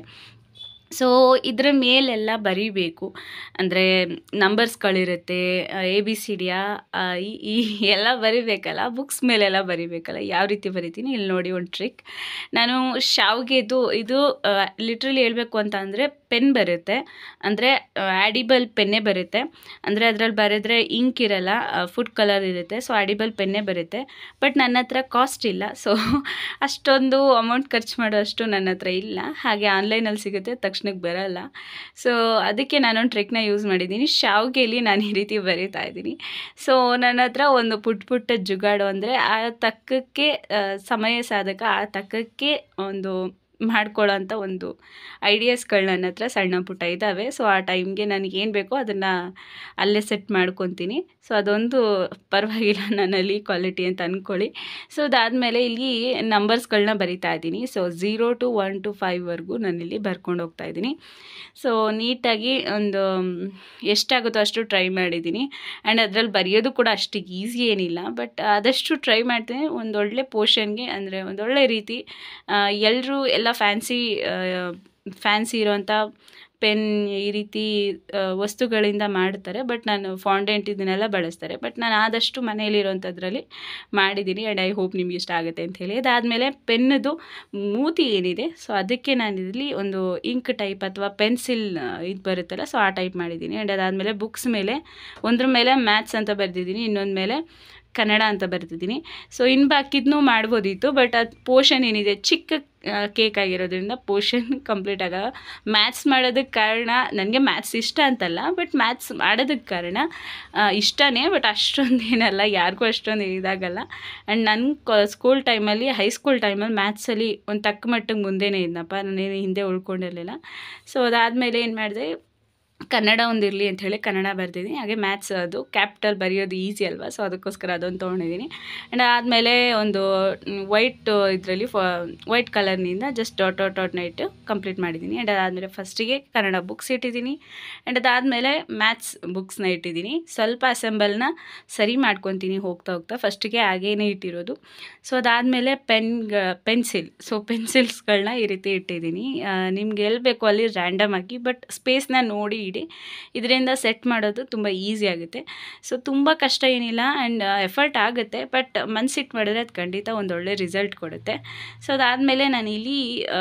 ಸೊ ಇದರ ಮೇಲೆಲ್ಲ ಬರೀಬೇಕು ಅಂದರೆ ನಂಬರ್ಸ್ಗಳಿರುತ್ತೆ ಎ ಬಿ ಸಿ ಡಿಯ ಈ ಈ ಎಲ್ಲ ಬರಿಬೇಕಲ್ಲ ಬುಕ್ಸ್ ಮೇಲೆಲ್ಲ ಬರಿಬೇಕಲ್ಲ ಯಾವ ರೀತಿ ಬರಿತೀನಿ ಇಲ್ಲಿ ನೋಡಿ ಒಂದು ಟ್ರಿಕ್ ನಾನು ಶಾವ್ಗೆದು ಇದು ಲಿಟ್ರಲಿ ಹೇಳಬೇಕು ಅಂತ ಅಂದರೆ ಪೆನ್ ಬರುತ್ತೆ ಅಂದರೆ ಆ್ಯಡಿಬಲ್ ಪೆನ್ನೇ ಬರುತ್ತೆ ಅಂದರೆ ಅದರಲ್ಲಿ ಬರೆದ್ರೆ ಇಂಕ್ ಇರಲ್ಲ ಫುಡ್ ಕಲರ್ ಇರುತ್ತೆ ಸೊ ಆ್ಯಡಿಬಲ್ ಪೆನ್ನೇ ಬರುತ್ತೆ ಬಟ್ ನನ್ನ ಹತ್ರ ಕಾಸ್ಟ್ ಇಲ್ಲ ಸೊ ಅಷ್ಟೊಂದು ಅಮೌಂಟ್ ಖರ್ಚು ಮಾಡೋಷ್ಟು ನನ್ನ ಹತ್ರ ಇಲ್ಲ ಹಾಗೆ ಆನ್ಲೈನಲ್ಲಿ ಸಿಗುತ್ತೆ ತಕ್ಷಣಕ್ಕೆ ಬರಲ್ಲ ಸೊ ಅದಕ್ಕೆ ನಾನೊಂದು ಟ್ರಿಕ್ನ ಯೂಸ್ ಮಾಡಿದ್ದೀನಿ ಶಾವ್ಗೆಲಿ ನಾನು ಈ ರೀತಿ ಬರೀತಾ ಇದ್ದೀನಿ ಸೊ ನನ್ನ ಹತ್ರ ಒಂದು ಪುಟ್ಟ ಪುಟ್ಟ ಜುಗಾಡು ಅಂದರೆ ಆ ತಕ್ಕಕ್ಕೆ ಆ, ಸಮಯ ಸಾಧಕ ಆ ತಕ್ಕಕ್ಕೆ ಒಂದು ಮಾಡ್ಕೊಳ್ಳೋ ಅಂಥ ಒಂದು ಐಡಿಯಾಸ್ಗಳು ನನ್ನ ಹತ್ರ ಸಣ್ಣ ಪುಟ್ಟ ಇದ್ದಾವೆ ಸೊ ಆ ಟೈಮ್ಗೆ ನನಗೆ ಏನು ಬೇಕೋ ಅದನ್ನು ಅಲ್ಲೇ ಸೆಟ್ ಮಾಡ್ಕೊತೀನಿ ಸೊ ಅದೊಂದು ಪರವಾಗಿಲ್ಲ ನನ್ನಲ್ಲಿ ಕ್ವಾಲಿಟಿ ಅಂತ ಅಂದ್ಕೊಳ್ಳಿ ಸೊ ಅದಾದಮೇಲೆ ಇಲ್ಲಿ ನಂಬರ್ಸ್ಗಳನ್ನ ಬರಿತಾ ಇದ್ದೀನಿ so zero two one two ಫೈವ್ವರೆಗೂ ನಾನಿಲ್ಲಿ ಬರ್ಕೊಂಡು ಹೋಗ್ತಾ ಇದ್ದೀನಿ ಸೊ ನೀಟಾಗಿ ಒಂದು ಮ್, ಎಷ್ಟಾಗುತ್ತೋ ಅಷ್ಟು ಟ್ರೈ ಮಾಡಿದ್ದೀನಿ ಆ್ಯಂಡ್ ಅದ್ರಲ್ಲಿ ಬರೆಯೋದು ಕೂಡ ಅಷ್ಟು ಈಸಿ ಏನಿಲ್ಲ ಬಟ್ ಆದಷ್ಟು ಟ್ರೈ ಮಾಡ್ತೀನಿ ಒಂದೊಳ್ಳೆ ಪೋರ್ಷನ್ಗೆ ಅಂದರೆ ಒಂದೊಳ್ಳೆ ರೀತಿ ಎಲ್ಲರೂ ಎಲ್ಲ ಫ್ಯಾನ್ಸಿ ಫ್ಯಾನ್ಸಿ ಇರೋವಂಥ ಪೆನ್ ಈ ರೀತಿ ಆ, ವಸ್ತುಗಳಿಂದ ಮಾಡ್ತಾರೆ ಬಟ್ ನಾನು ಫಾಂಡೆಂಟ್ ಇದನ್ನೆಲ್ಲ ಬಳಸ್ತಾರೆ ಬಟ್ ನಾನು ಆದಷ್ಟು ಮನೆಯಲ್ಲಿರೋಂಥದ್ರಲ್ಲಿ ಮಾಡಿದ್ದೀನಿ ಆ್ಯಂಡ್ ಐ ಹೋಪ್ ನಿಮ್ಗೆ ಇಷ್ಟ ಆಗುತ್ತೆ ಅಂತ ಹೇಳಿ ಅದಾದಮೇಲೆ ಪೆನ್ನದು ಮೂತಿ ಏನಿದೆ ಸೊ ಅದಕ್ಕೆ ನಾನು ಇದರಲ್ಲಿ ಒಂದು ಇಂಕ್ ಟೈಪ್ ಅಥವಾ ಪೆನ್ಸಿಲ್ ಇದು ಬರುತ್ತಲ್ಲ ಸೊ ಆ ಟೈಪ್ ಮಾಡಿದ್ದೀನಿ ಆ್ಯಂಡ್ ಅದಾದಮೇಲೆ ಬುಕ್ಸ್ ಮೇಲೆ ಒಂದ್ರ ಮೇಲೆ ಮ್ಯಾಥ್ಸ್ ಅಂತ ಬರೆದಿದ್ದೀನಿ ಇನ್ನೊಂದು ಮೇಲೆ ಕನ್ನಡ ಅಂತ ಬರ್ತಿದ್ದೀನಿ ಸೊ ಇನ್ನು ಬಾಕಿದ್ನೂ ಮಾಡ್ಬೋದಿತ್ತು ಬಟ್ ಅದು ಪೋರ್ಷನ್ ಏನಿದೆ ಚಿಕ್ಕ ಕೇಕ್ ಆಗಿರೋದ್ರಿಂದ ಪೋರ್ಷನ್ ಕಂಪ್ಲೀಟ್ ಆಗ ಮ್ಯಾಥ್ಸ್ ಮಾಡೋದಕ್ಕೆ ಕಾರಣ ನನಗೆ ಮ್ಯಾಥ್ಸ್ ಇಷ್ಟ ಅಂತಲ್ಲ ಬಟ್ ಮ್ಯಾಥ್ಸ್ ಮಾಡೋದಕ್ಕೆ ಕಾರಣ ಆ, ಇಷ್ಟನೇ ಬಟ್ ಅಷ್ಟೊಂದು ಏನಲ್ಲ ಯಾರಿಗೂ ಅಷ್ಟೊಂದು ಇದಾಗಲ್ಲ ಆ್ಯಂಡ್ ನನ್ನ ಸ್ಕೂಲ್ ಟೈಮಲ್ಲಿ ಹೈಸ್ಕೂಲ್ ಟೈಮಲ್ಲಿ ಮ್ಯಾಥ್ಸಲ್ಲಿ ಒಂದು ತಕ್ಕ ಮಟ್ಟಿಗೆ ಮುಂದೆನೇ ಇದ್ನಪ್ಪ ನಾನೇನು ಹಿಂದೆ ಉಳ್ಕೊಂಡಿರಲಿಲ್ಲ ಸೊ ಅದಾದಮೇಲೆ ಏನು ಮಾಡಿದೆ ಕನ್ನಡ ಒಂದಿರಲಿ ಅಂತ ಹೇಳಿ ಕನ್ನಡ ಬರ್ದಿದ್ದೀನಿ ಹಾಗೆ ಮ್ಯಾಥ್ಸ್ ಅದು ಕ್ಯಾಪಿಟಲ್ ಬರೆಯೋದು ಈಸಿ ಅಲ್ವಾ ಸೊ ಅದಕ್ಕೋಸ್ಕರ ಅದೊಂದು ತೊಗೊಂಡಿದ್ದೀನಿ ಆ್ಯಂಡ್ ಆದಮೇಲೆ ಒಂದು ವೈಟ್ ಇದರಲ್ಲಿ ಫ ವೈಟ್ ಕಲರ್ನಿಂದ ಜಸ್ಟ್ ಡಾಟ್ ಡಾಟ್ ಡಾಟ್ ನೈಟ್ ಕಂಪ್ಲೀಟ್ ಮಾಡಿದ್ದೀನಿ ಆ್ಯಂಡ್ ಅದಾದಮೇಲೆ ಫಸ್ಟಿಗೆ ಕನ್ನಡ ಬುಕ್ಸ್ ಇಟ್ಟಿದ್ದೀನಿ ಆ್ಯಂಡ್ ಅದಾದಮೇಲೆ ಮ್ಯಾಥ್ಸ್ ಬುಕ್ಸ್ನ ಇಟ್ಟಿದ್ದೀನಿ ಸ್ವಲ್ಪ ಅಸೆಂಬಲ್ನ ಸರಿ ಮಾಡ್ಕೊತೀನಿ ಹೋಗ್ತಾ ಹೋಗ್ತಾ ಫಸ್ಟಿಗೆ ಹಾಗೇನೇ ಇಟ್ಟಿರೋದು ಸೊ ಅದಾದಮೇಲೆ ಪೆನ್ ಪೆನ್ಸಿಲ್ ಸೊ ಪೆನ್ಸಿಲ್ಸ್ಗಳನ್ನ ಈ ರೀತಿ ಇಟ್ಟಿದ್ದೀನಿ ನಿಮ್ಗೆ ಎಲ್ಲಿ ಬೇಕೋ ಅಲ್ಲಿ ರ್ಯಾಂಡಮ್ ಆಗಿ ಬಟ್ ಸ್ಪೇಸ್ನ ನೋಡಿ ಇಡಿ ಇದರಿಂದ ಸೆಟ್ ಮಾಡೋದು ತುಂಬ ಈಸಿ ಆಗುತ್ತೆ ಸೊ ತುಂಬ ಕಷ್ಟ ಏನಿಲ್ಲ ಆ್ಯಂಡ್ ಎಫರ್ಟ್ ಆಗುತ್ತೆ ಬಟ್ ಮನ್ಸಿಟ್ಟು ಮಾಡಿದ್ರೆ ಅದು ಖಂಡಿತ ಒಂದೊಳ್ಳೆ ರಿಸಲ್ಟ್ ಕೊಡುತ್ತೆ ಸೊ ಅದಾದಮೇಲೆ ನಾನು ಇಲ್ಲಿ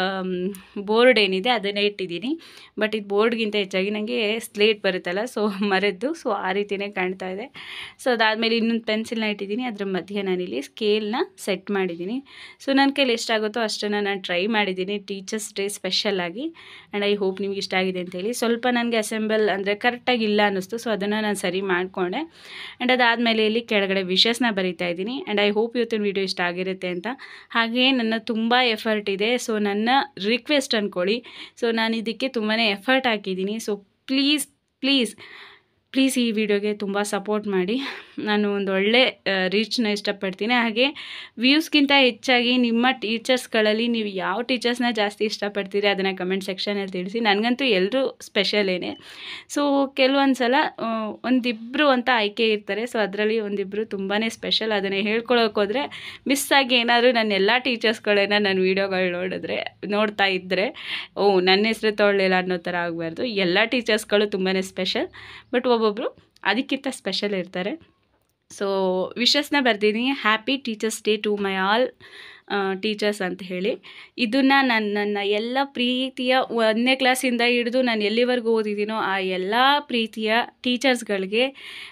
ಬೋರ್ಡ್ ಏನಿದೆ ಅದನ್ನೇ ಇಟ್ಟಿದ್ದೀನಿ ಬಟ್ ಇದು ಬೋರ್ಡ್ಗಿಂತ ಹೆಚ್ಚಾಗಿ ನನಗೆ ಸ್ಲೇಟ್ ಬರುತ್ತಲ್ಲ ಸೊ ಮರದ್ದು ಸೊ ಆ ರೀತಿಯೇ ಕಾಣ್ತಾ ಇದೆ ಸೊ ಅದಾದಮೇಲೆ ಇನ್ನೊಂದು ಪೆನ್ಸಿಲ್ನ ಇಟ್ಟಿದ್ದೀನಿ ಅದ್ರ ಮಧ್ಯೆ ನಾನಿಲ್ಲಿ ಸ್ಕೇಲ್ನ ಸೆಟ್ ಮಾಡಿದ್ದೀನಿ ಸೊ ನನ್ನ ಕೈಲಿ ಎಷ್ಟಾಗುತ್ತೋ ಅಷ್ಟನ್ನು ನಾನು ಟ್ರೈ ಮಾಡಿದ್ದೀನಿ ಟೀಚರ್ಸ್ ಡೇ ಸ್ಪೆಷಲ್ ಆಗಿ ಆ್ಯಂಡ್ ಐ ಹೋಪ್ ನಿಮ್ಗೆ ಇಷ್ಟ ಆಗಿದೆ ಅಂತೇಳಿ ಸ್ವಲ್ಪ ನನಗೆ ಅಸೆಂಬಲ್ ಅಂದರೆ ಕರೆಕ್ಟಾಗಿ ಇಲ್ಲ ಅನ್ನಿಸ್ತು ಸೊ ಅದನ್ನು ನಾನು ಸರಿ ಮಾಡಿಕೊಂಡೆ ಆ್ಯಂಡ್ ಅದಾದಮೇಲೆ ಇಲ್ಲಿ ಕೆಳಗಡೆ ವಿಷಸ್ನ ಬರಿತಾ ಇದ್ದೀನಿ ಆ್ಯಂಡ್ ಐ ಹೋಪ್ ಇವತ್ತಿನ ವೀಡಿಯೋ ಇಷ್ಟ ಆಗಿರುತ್ತೆ ಅಂತ ಹಾಗೆ ನನ್ನ ತುಂಬ ಎಫರ್ಟ್ ಇದೆ ಸೊ ನನ್ನ ರಿಕ್ವೆಸ್ಟ್ ಅಂದ್ಕೊಳ್ಳಿ ಸೊ ನಾನು ಇದಕ್ಕೆ ತುಂಬಾ ಎಫರ್ಟ್ ಹಾಕಿದ್ದೀನಿ ಸೊ ಪ್ಲೀಸ್ ಪ್ಲೀಸ್ ಪ್ಲೀಸ್ ಈ ವಿಡಿಯೋಗೆ ತುಂಬ ಸಪೋರ್ಟ್ ಮಾಡಿ ನಾನು ಒಂದು ಒಳ್ಳೆ ರೀಚ್ನ ಇಷ್ಟಪಡ್ತೀನಿ ಹಾಗೆ ವ್ಯೂಸ್ಗಿಂತ ಹೆಚ್ಚಾಗಿ ನಿಮ್ಮ ಟೀಚರ್ಸ್ಗಳಲ್ಲಿ ನೀವು ಯಾವ ಟೀಚರ್ಸ್ನ ಜಾಸ್ತಿ ಇಷ್ಟಪಡ್ತೀರಿ ಅದನ್ನು ಕಮೆಂಟ್ ಸೆಕ್ಷನಲ್ಲಿ ತಿಳಿಸಿ ನನಗಂತೂ ಎಲ್ಲರೂ ಸ್ಪೆಷಲೇನೆ ಸೊ ಕೆಲವೊಂದು ಸಲ ಆ, ಒಂದಿಬ್ಬರು ಅಂತ ಆಯ್ಕೆ ಇರ್ತಾರೆ ಸೊ ಅದರಲ್ಲಿ ಒಂದಿಬ್ಬರು ತುಂಬಾ ಸ್ಪೆಷಲ್ ಅದನ್ನು ಹೇಳ್ಕೊಳಕ್ಕೆ ಹೋದರೆ ಮಿಸ್ ಆಗಿ ಏನಾದರೂ ನನ್ನ ಎಲ್ಲ ಟೀಚರ್ಸ್ಗಳನ್ನ ನನ್ನ ವೀಡಿಯೋಗಳು ನೋಡಿದ್ರೆ ನೋಡ್ತಾ ಇದ್ದರೆ ಓ ನನ್ನ ಹೆಸರು ತೊಗೊಳ್ಳಿಲ್ಲ ಅನ್ನೋ ಥರ ಆಗಬಾರ್ದು ಎಲ್ಲ ಟೀಚರ್ಸ್ಗಳು ತುಂಬಾ ಸ್ಪೆಷಲ್ ಬಟ್ ಒಬ್ಬೊಬ್ಬರು ಅದಕ್ಕಿಂತ ಸ್ಪೆಷಲ್ ಇರ್ತಾರೆ ಸೊ ವಿಶಸ್ನ ಬರ್ದಿದ್ದೀನಿ happy teachers day to my all teachers ಅಂತ ಹೇಳಿ ಇದನ್ನು ನನ್ನ ನನ್ನ ಎಲ್ಲ ಪ್ರೀತಿಯ ಒಂದನೇ ಕ್ಲಾಸಿಂದ ಹಿಡಿದು ನಾನು ಎಲ್ಲಿವರೆಗೂ ಓದಿದ್ದೀನೋ ಆ ಎಲ್ಲ ಪ್ರೀತಿಯ ಟೀಚರ್ಸ್ಗಳಿಗೆ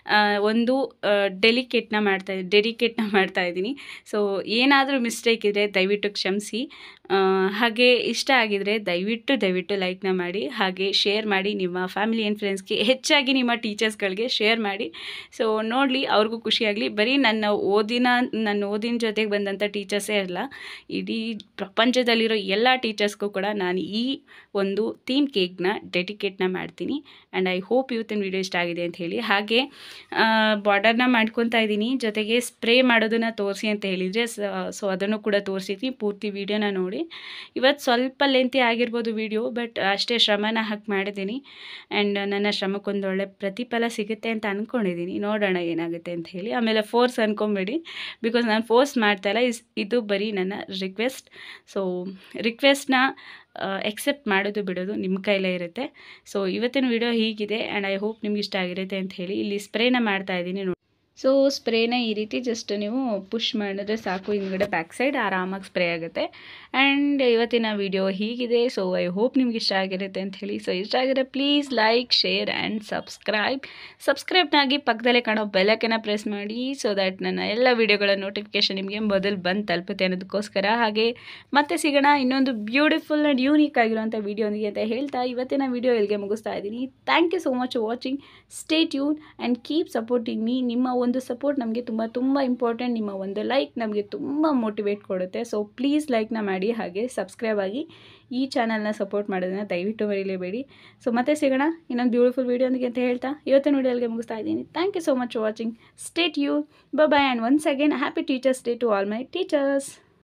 ಒಂದು ಡೆಲಿಕೇಟ್ನ ಮಾಡ್ತಾ ಡೆಡಿಕೇಟ್ನ ಮಾಡ್ತಾ ಇದ್ದೀನಿ ಸೊ ಏನಾದರೂ ಮಿಸ್ಟೇಕ್ ಇದ್ದರೆ ದಯವಿಟ್ಟು ಕ್ಷಮಿಸಿ ಆ, ಹಾಗೆ ಇಷ್ಟ ಆಗಿದರೆ ದಯವಿಟ್ಟು ದಯವಿಟ್ಟು ಲೈಕ್ನ ಮಾಡಿ ಹಾಗೆ ಶೇರ್ ಮಾಡಿ ನಿಮ್ಮ ಫ್ಯಾಮಿಲಿ ಆ್ಯಂಡ್ ಫ್ರೆಂಡ್ಸ್ಗೆ ಹೆಚ್ಚಾಗಿ ನಿಮ್ಮ ಟೀಚರ್ಸ್ಗಳಿಗೆ ಶೇರ್ ಮಾಡಿ ಸೊ ನೋಡಲಿ ಅವ್ರಿಗೂ ಖುಷಿಯಾಗಲಿ ಬರೀ ನನ್ನ ಓದಿನ ನನ್ನ ಓದಿನ ಜೊತೆಗೆ ಬಂದಂಥ ಟೀಚರ್ಸೇ ಅಲ್ಲ ಇಡೀ ಪ್ರಪಂಚದಲ್ಲಿರೋ ಎಲ್ಲ ಟೀಚರ್ಸ್ಗೂ ಕೂಡ ನಾನು ಈ ಒಂದು ಥೀಮ್ ಕೇಕ್ನ ಡೆಡಿಕೇಟ್ನ ಮಾಡ್ತೀನಿ ಆ್ಯಂಡ್ ಐ ಹೋಪ್ ಇವತ್ತಿನ ವೀಡಿಯೋ ಇಷ್ಟ ಆಗಿದೆ ಅಂತ ಹೇಳಿ ಹಾಗೆ ಬಾರ್ಡರ್ನ ಮಾಡ್ಕೊತಾ ಇದ್ದೀನಿ ಜೊತೆಗೆ ಸ್ಪ್ರೇ ಮಾಡೋದನ್ನು ತೋರಿಸಿ ಅಂತ ಹೇಳಿದರೆ ಸೊ ಅದನ್ನು ಕೂಡ ತೋರಿಸಿದ್ದೀನಿ ಪೂರ್ತಿ ವೀಡಿಯೋನ ನೋಡಿ ಇವತ್ತು ಸ್ವಲ್ಪ ಲೆಂತಿ ಆಗಿರ್ಬೋದು ವಿಡಿಯೋ ಬಟ್ ಅಷ್ಟೇ ಶ್ರಮನ ಹಾಕಿ ಮಾಡಿದ್ದೀನಿ ಆ್ಯಂಡ್ ನನ್ನ ಶ್ರಮಕ್ಕೊಂದು ಒಳ್ಳೆ ಪ್ರತಿಫಲ ಸಿಗುತ್ತೆ ಅಂತ ಅಂದ್ಕೊಂಡಿದ್ದೀನಿ ನೋಡೋಣ ಏನಾಗುತ್ತೆ ಅಂತ ಹೇಳಿ ಆಮೇಲೆ ಫೋರ್ಸ್ ಅಂದ್ಕೊಂಬೇಡಿ ಬಿಕಾಸ್ ನಾನು ಫೋರ್ಸ್ ಮಾಡ್ತಾಯಿಲ್ಲ ಇಸ್ ಇದು ಬರೀ ನನ್ನ ರಿಕ್ವೆಸ್ಟ್ ಸೊ ರಿಕ್ವೆಸ್ಟ್ನ ಎಕ್ಸೆಪ್ಟ್ ಮಾಡೋದು ಬಿಡೋದು ನಿಮ್ಮ ಕೈಲೇ ಇರುತ್ತೆ ಸೊ ಇವತ್ತಿನ ವಿಡಿಯೋ ಹೀಗಿದೆ ಆ್ಯಂಡ್ ಐ ಹೋಪ್ ನಿಮ್ಗೆ ಇಷ್ಟ ಆಗಿರುತ್ತೆ ಅಂತ ಹೇಳಿ ಇಲ್ಲಿ ಸ್ಪ್ರೇನ ಮಾಡ್ತಾ ಇದ್ದೀನಿ ನೋಡಿ ಸೊ ಸ್ಪ್ರೇನ ಈ ರೀತಿ ಜಸ್ಟ್ ನೀವು ಪುಷ್ ಮಾಡಿದ್ರೆ ಸಾಕು ಹಿಂದ್ಗಡೆ ಬ್ಯಾಕ್ ಸೈಡ್ ಆರಾಮಾಗಿ ಸ್ಪ್ರೇ ಆಗುತ್ತೆ ಆ್ಯಂಡ್ ಇವತ್ತಿನ ವಿಡಿಯೋ ಹೀಗಿದೆ ಸೊ ಐ ಹೋಪ್ ನಿಮ್ಗೆ ಇಷ್ಟ ಆಗಿರುತ್ತೆ ಅಂತ ಹೇಳಿ ಸೊ ಇಷ್ಟ ಆಗಿದ್ರೆ please like share and subscribe ಸಬ್ಸ್ಕ್ರೈಬ್ನಾಗಿ ಪಕ್ಕದಲ್ಲೇ ಕಾಣೋ ಬೆಲಕನ್ನು ಪ್ರೆಸ್ ಮಾಡಿ ಸೊ ದ್ಯಾಟ್ ನನ್ನ ಎಲ್ಲ ವಿಡಿಯೋಗಳ ನೋಟಿಫಿಕೇಶನ್ ನಿಮಗೆ ಮೊದಲು ಬಂದು ತಲುಪುತ್ತೆ ಅನ್ನೋದಕ್ಕೋಸ್ಕರ ಹಾಗೆ ಮತ್ತೆ ಸಿಗೋಣ ಇನ್ನೊಂದು ಬ್ಯೂಟಿಫುಲ್ ಆ್ಯಂಡ್ ಯೂನಿಕ್ ಆಗಿರುವಂಥ ವಿಡಿಯೋನಿಗೆ ಅಂತ ಹೇಳ್ತಾ ಇವತ್ತಿನ ವಿಡಿಯೋ ಇಲ್ಲಿಗೆ ಮುಗಿಸ್ತಾ ಇದ್ದೀನಿ thank you so much watching stay tune and keep supporting me ನಿಮ್ಮ ಒಂದು ಸಪೋರ್ಟ್ ನಮಗೆ ತುಂಬ ತುಂಬ ಇಂಪಾರ್ಟೆಂಟ್ ನಿಮ್ಮ ಒಂದು ಲೈಕ್ ನಮಗೆ ತುಂಬ ಮೋಟಿವೇಟ್ ಕೊಡುತ್ತೆ ಸೊ ಪ್ಲೀಸ್ ಲೈಕ್ನ ಮಾಡಿ ಹಾಗೆ ಸಬ್ಸ್ಕ್ರೈಬ್ ಆಗಿ ಈ ಚಾನಲ್ನ ಸಪೋರ್ಟ್ ಮಾಡೋದನ್ನ ದಯವಿಟ್ಟು ಮರೀಲೇಬೇಡಿ ಸೊ ಮತ್ತೆ ಸಿಗೋಣ ಇನ್ನೊಂದು ಬ್ಯೂಟಿಫುಲ್ ವೀಡಿಯೋನಿಗೆ ಅಂತ ಹೇಳ್ತಾ ಇವತ್ತಿನ ವಿಡಿಯೋಗೆ ಮುಗಿಸ್ತಾ ಇದ್ದೀನಿ thank you so much watching stay tune bye and once again happy teachers day to all my teachers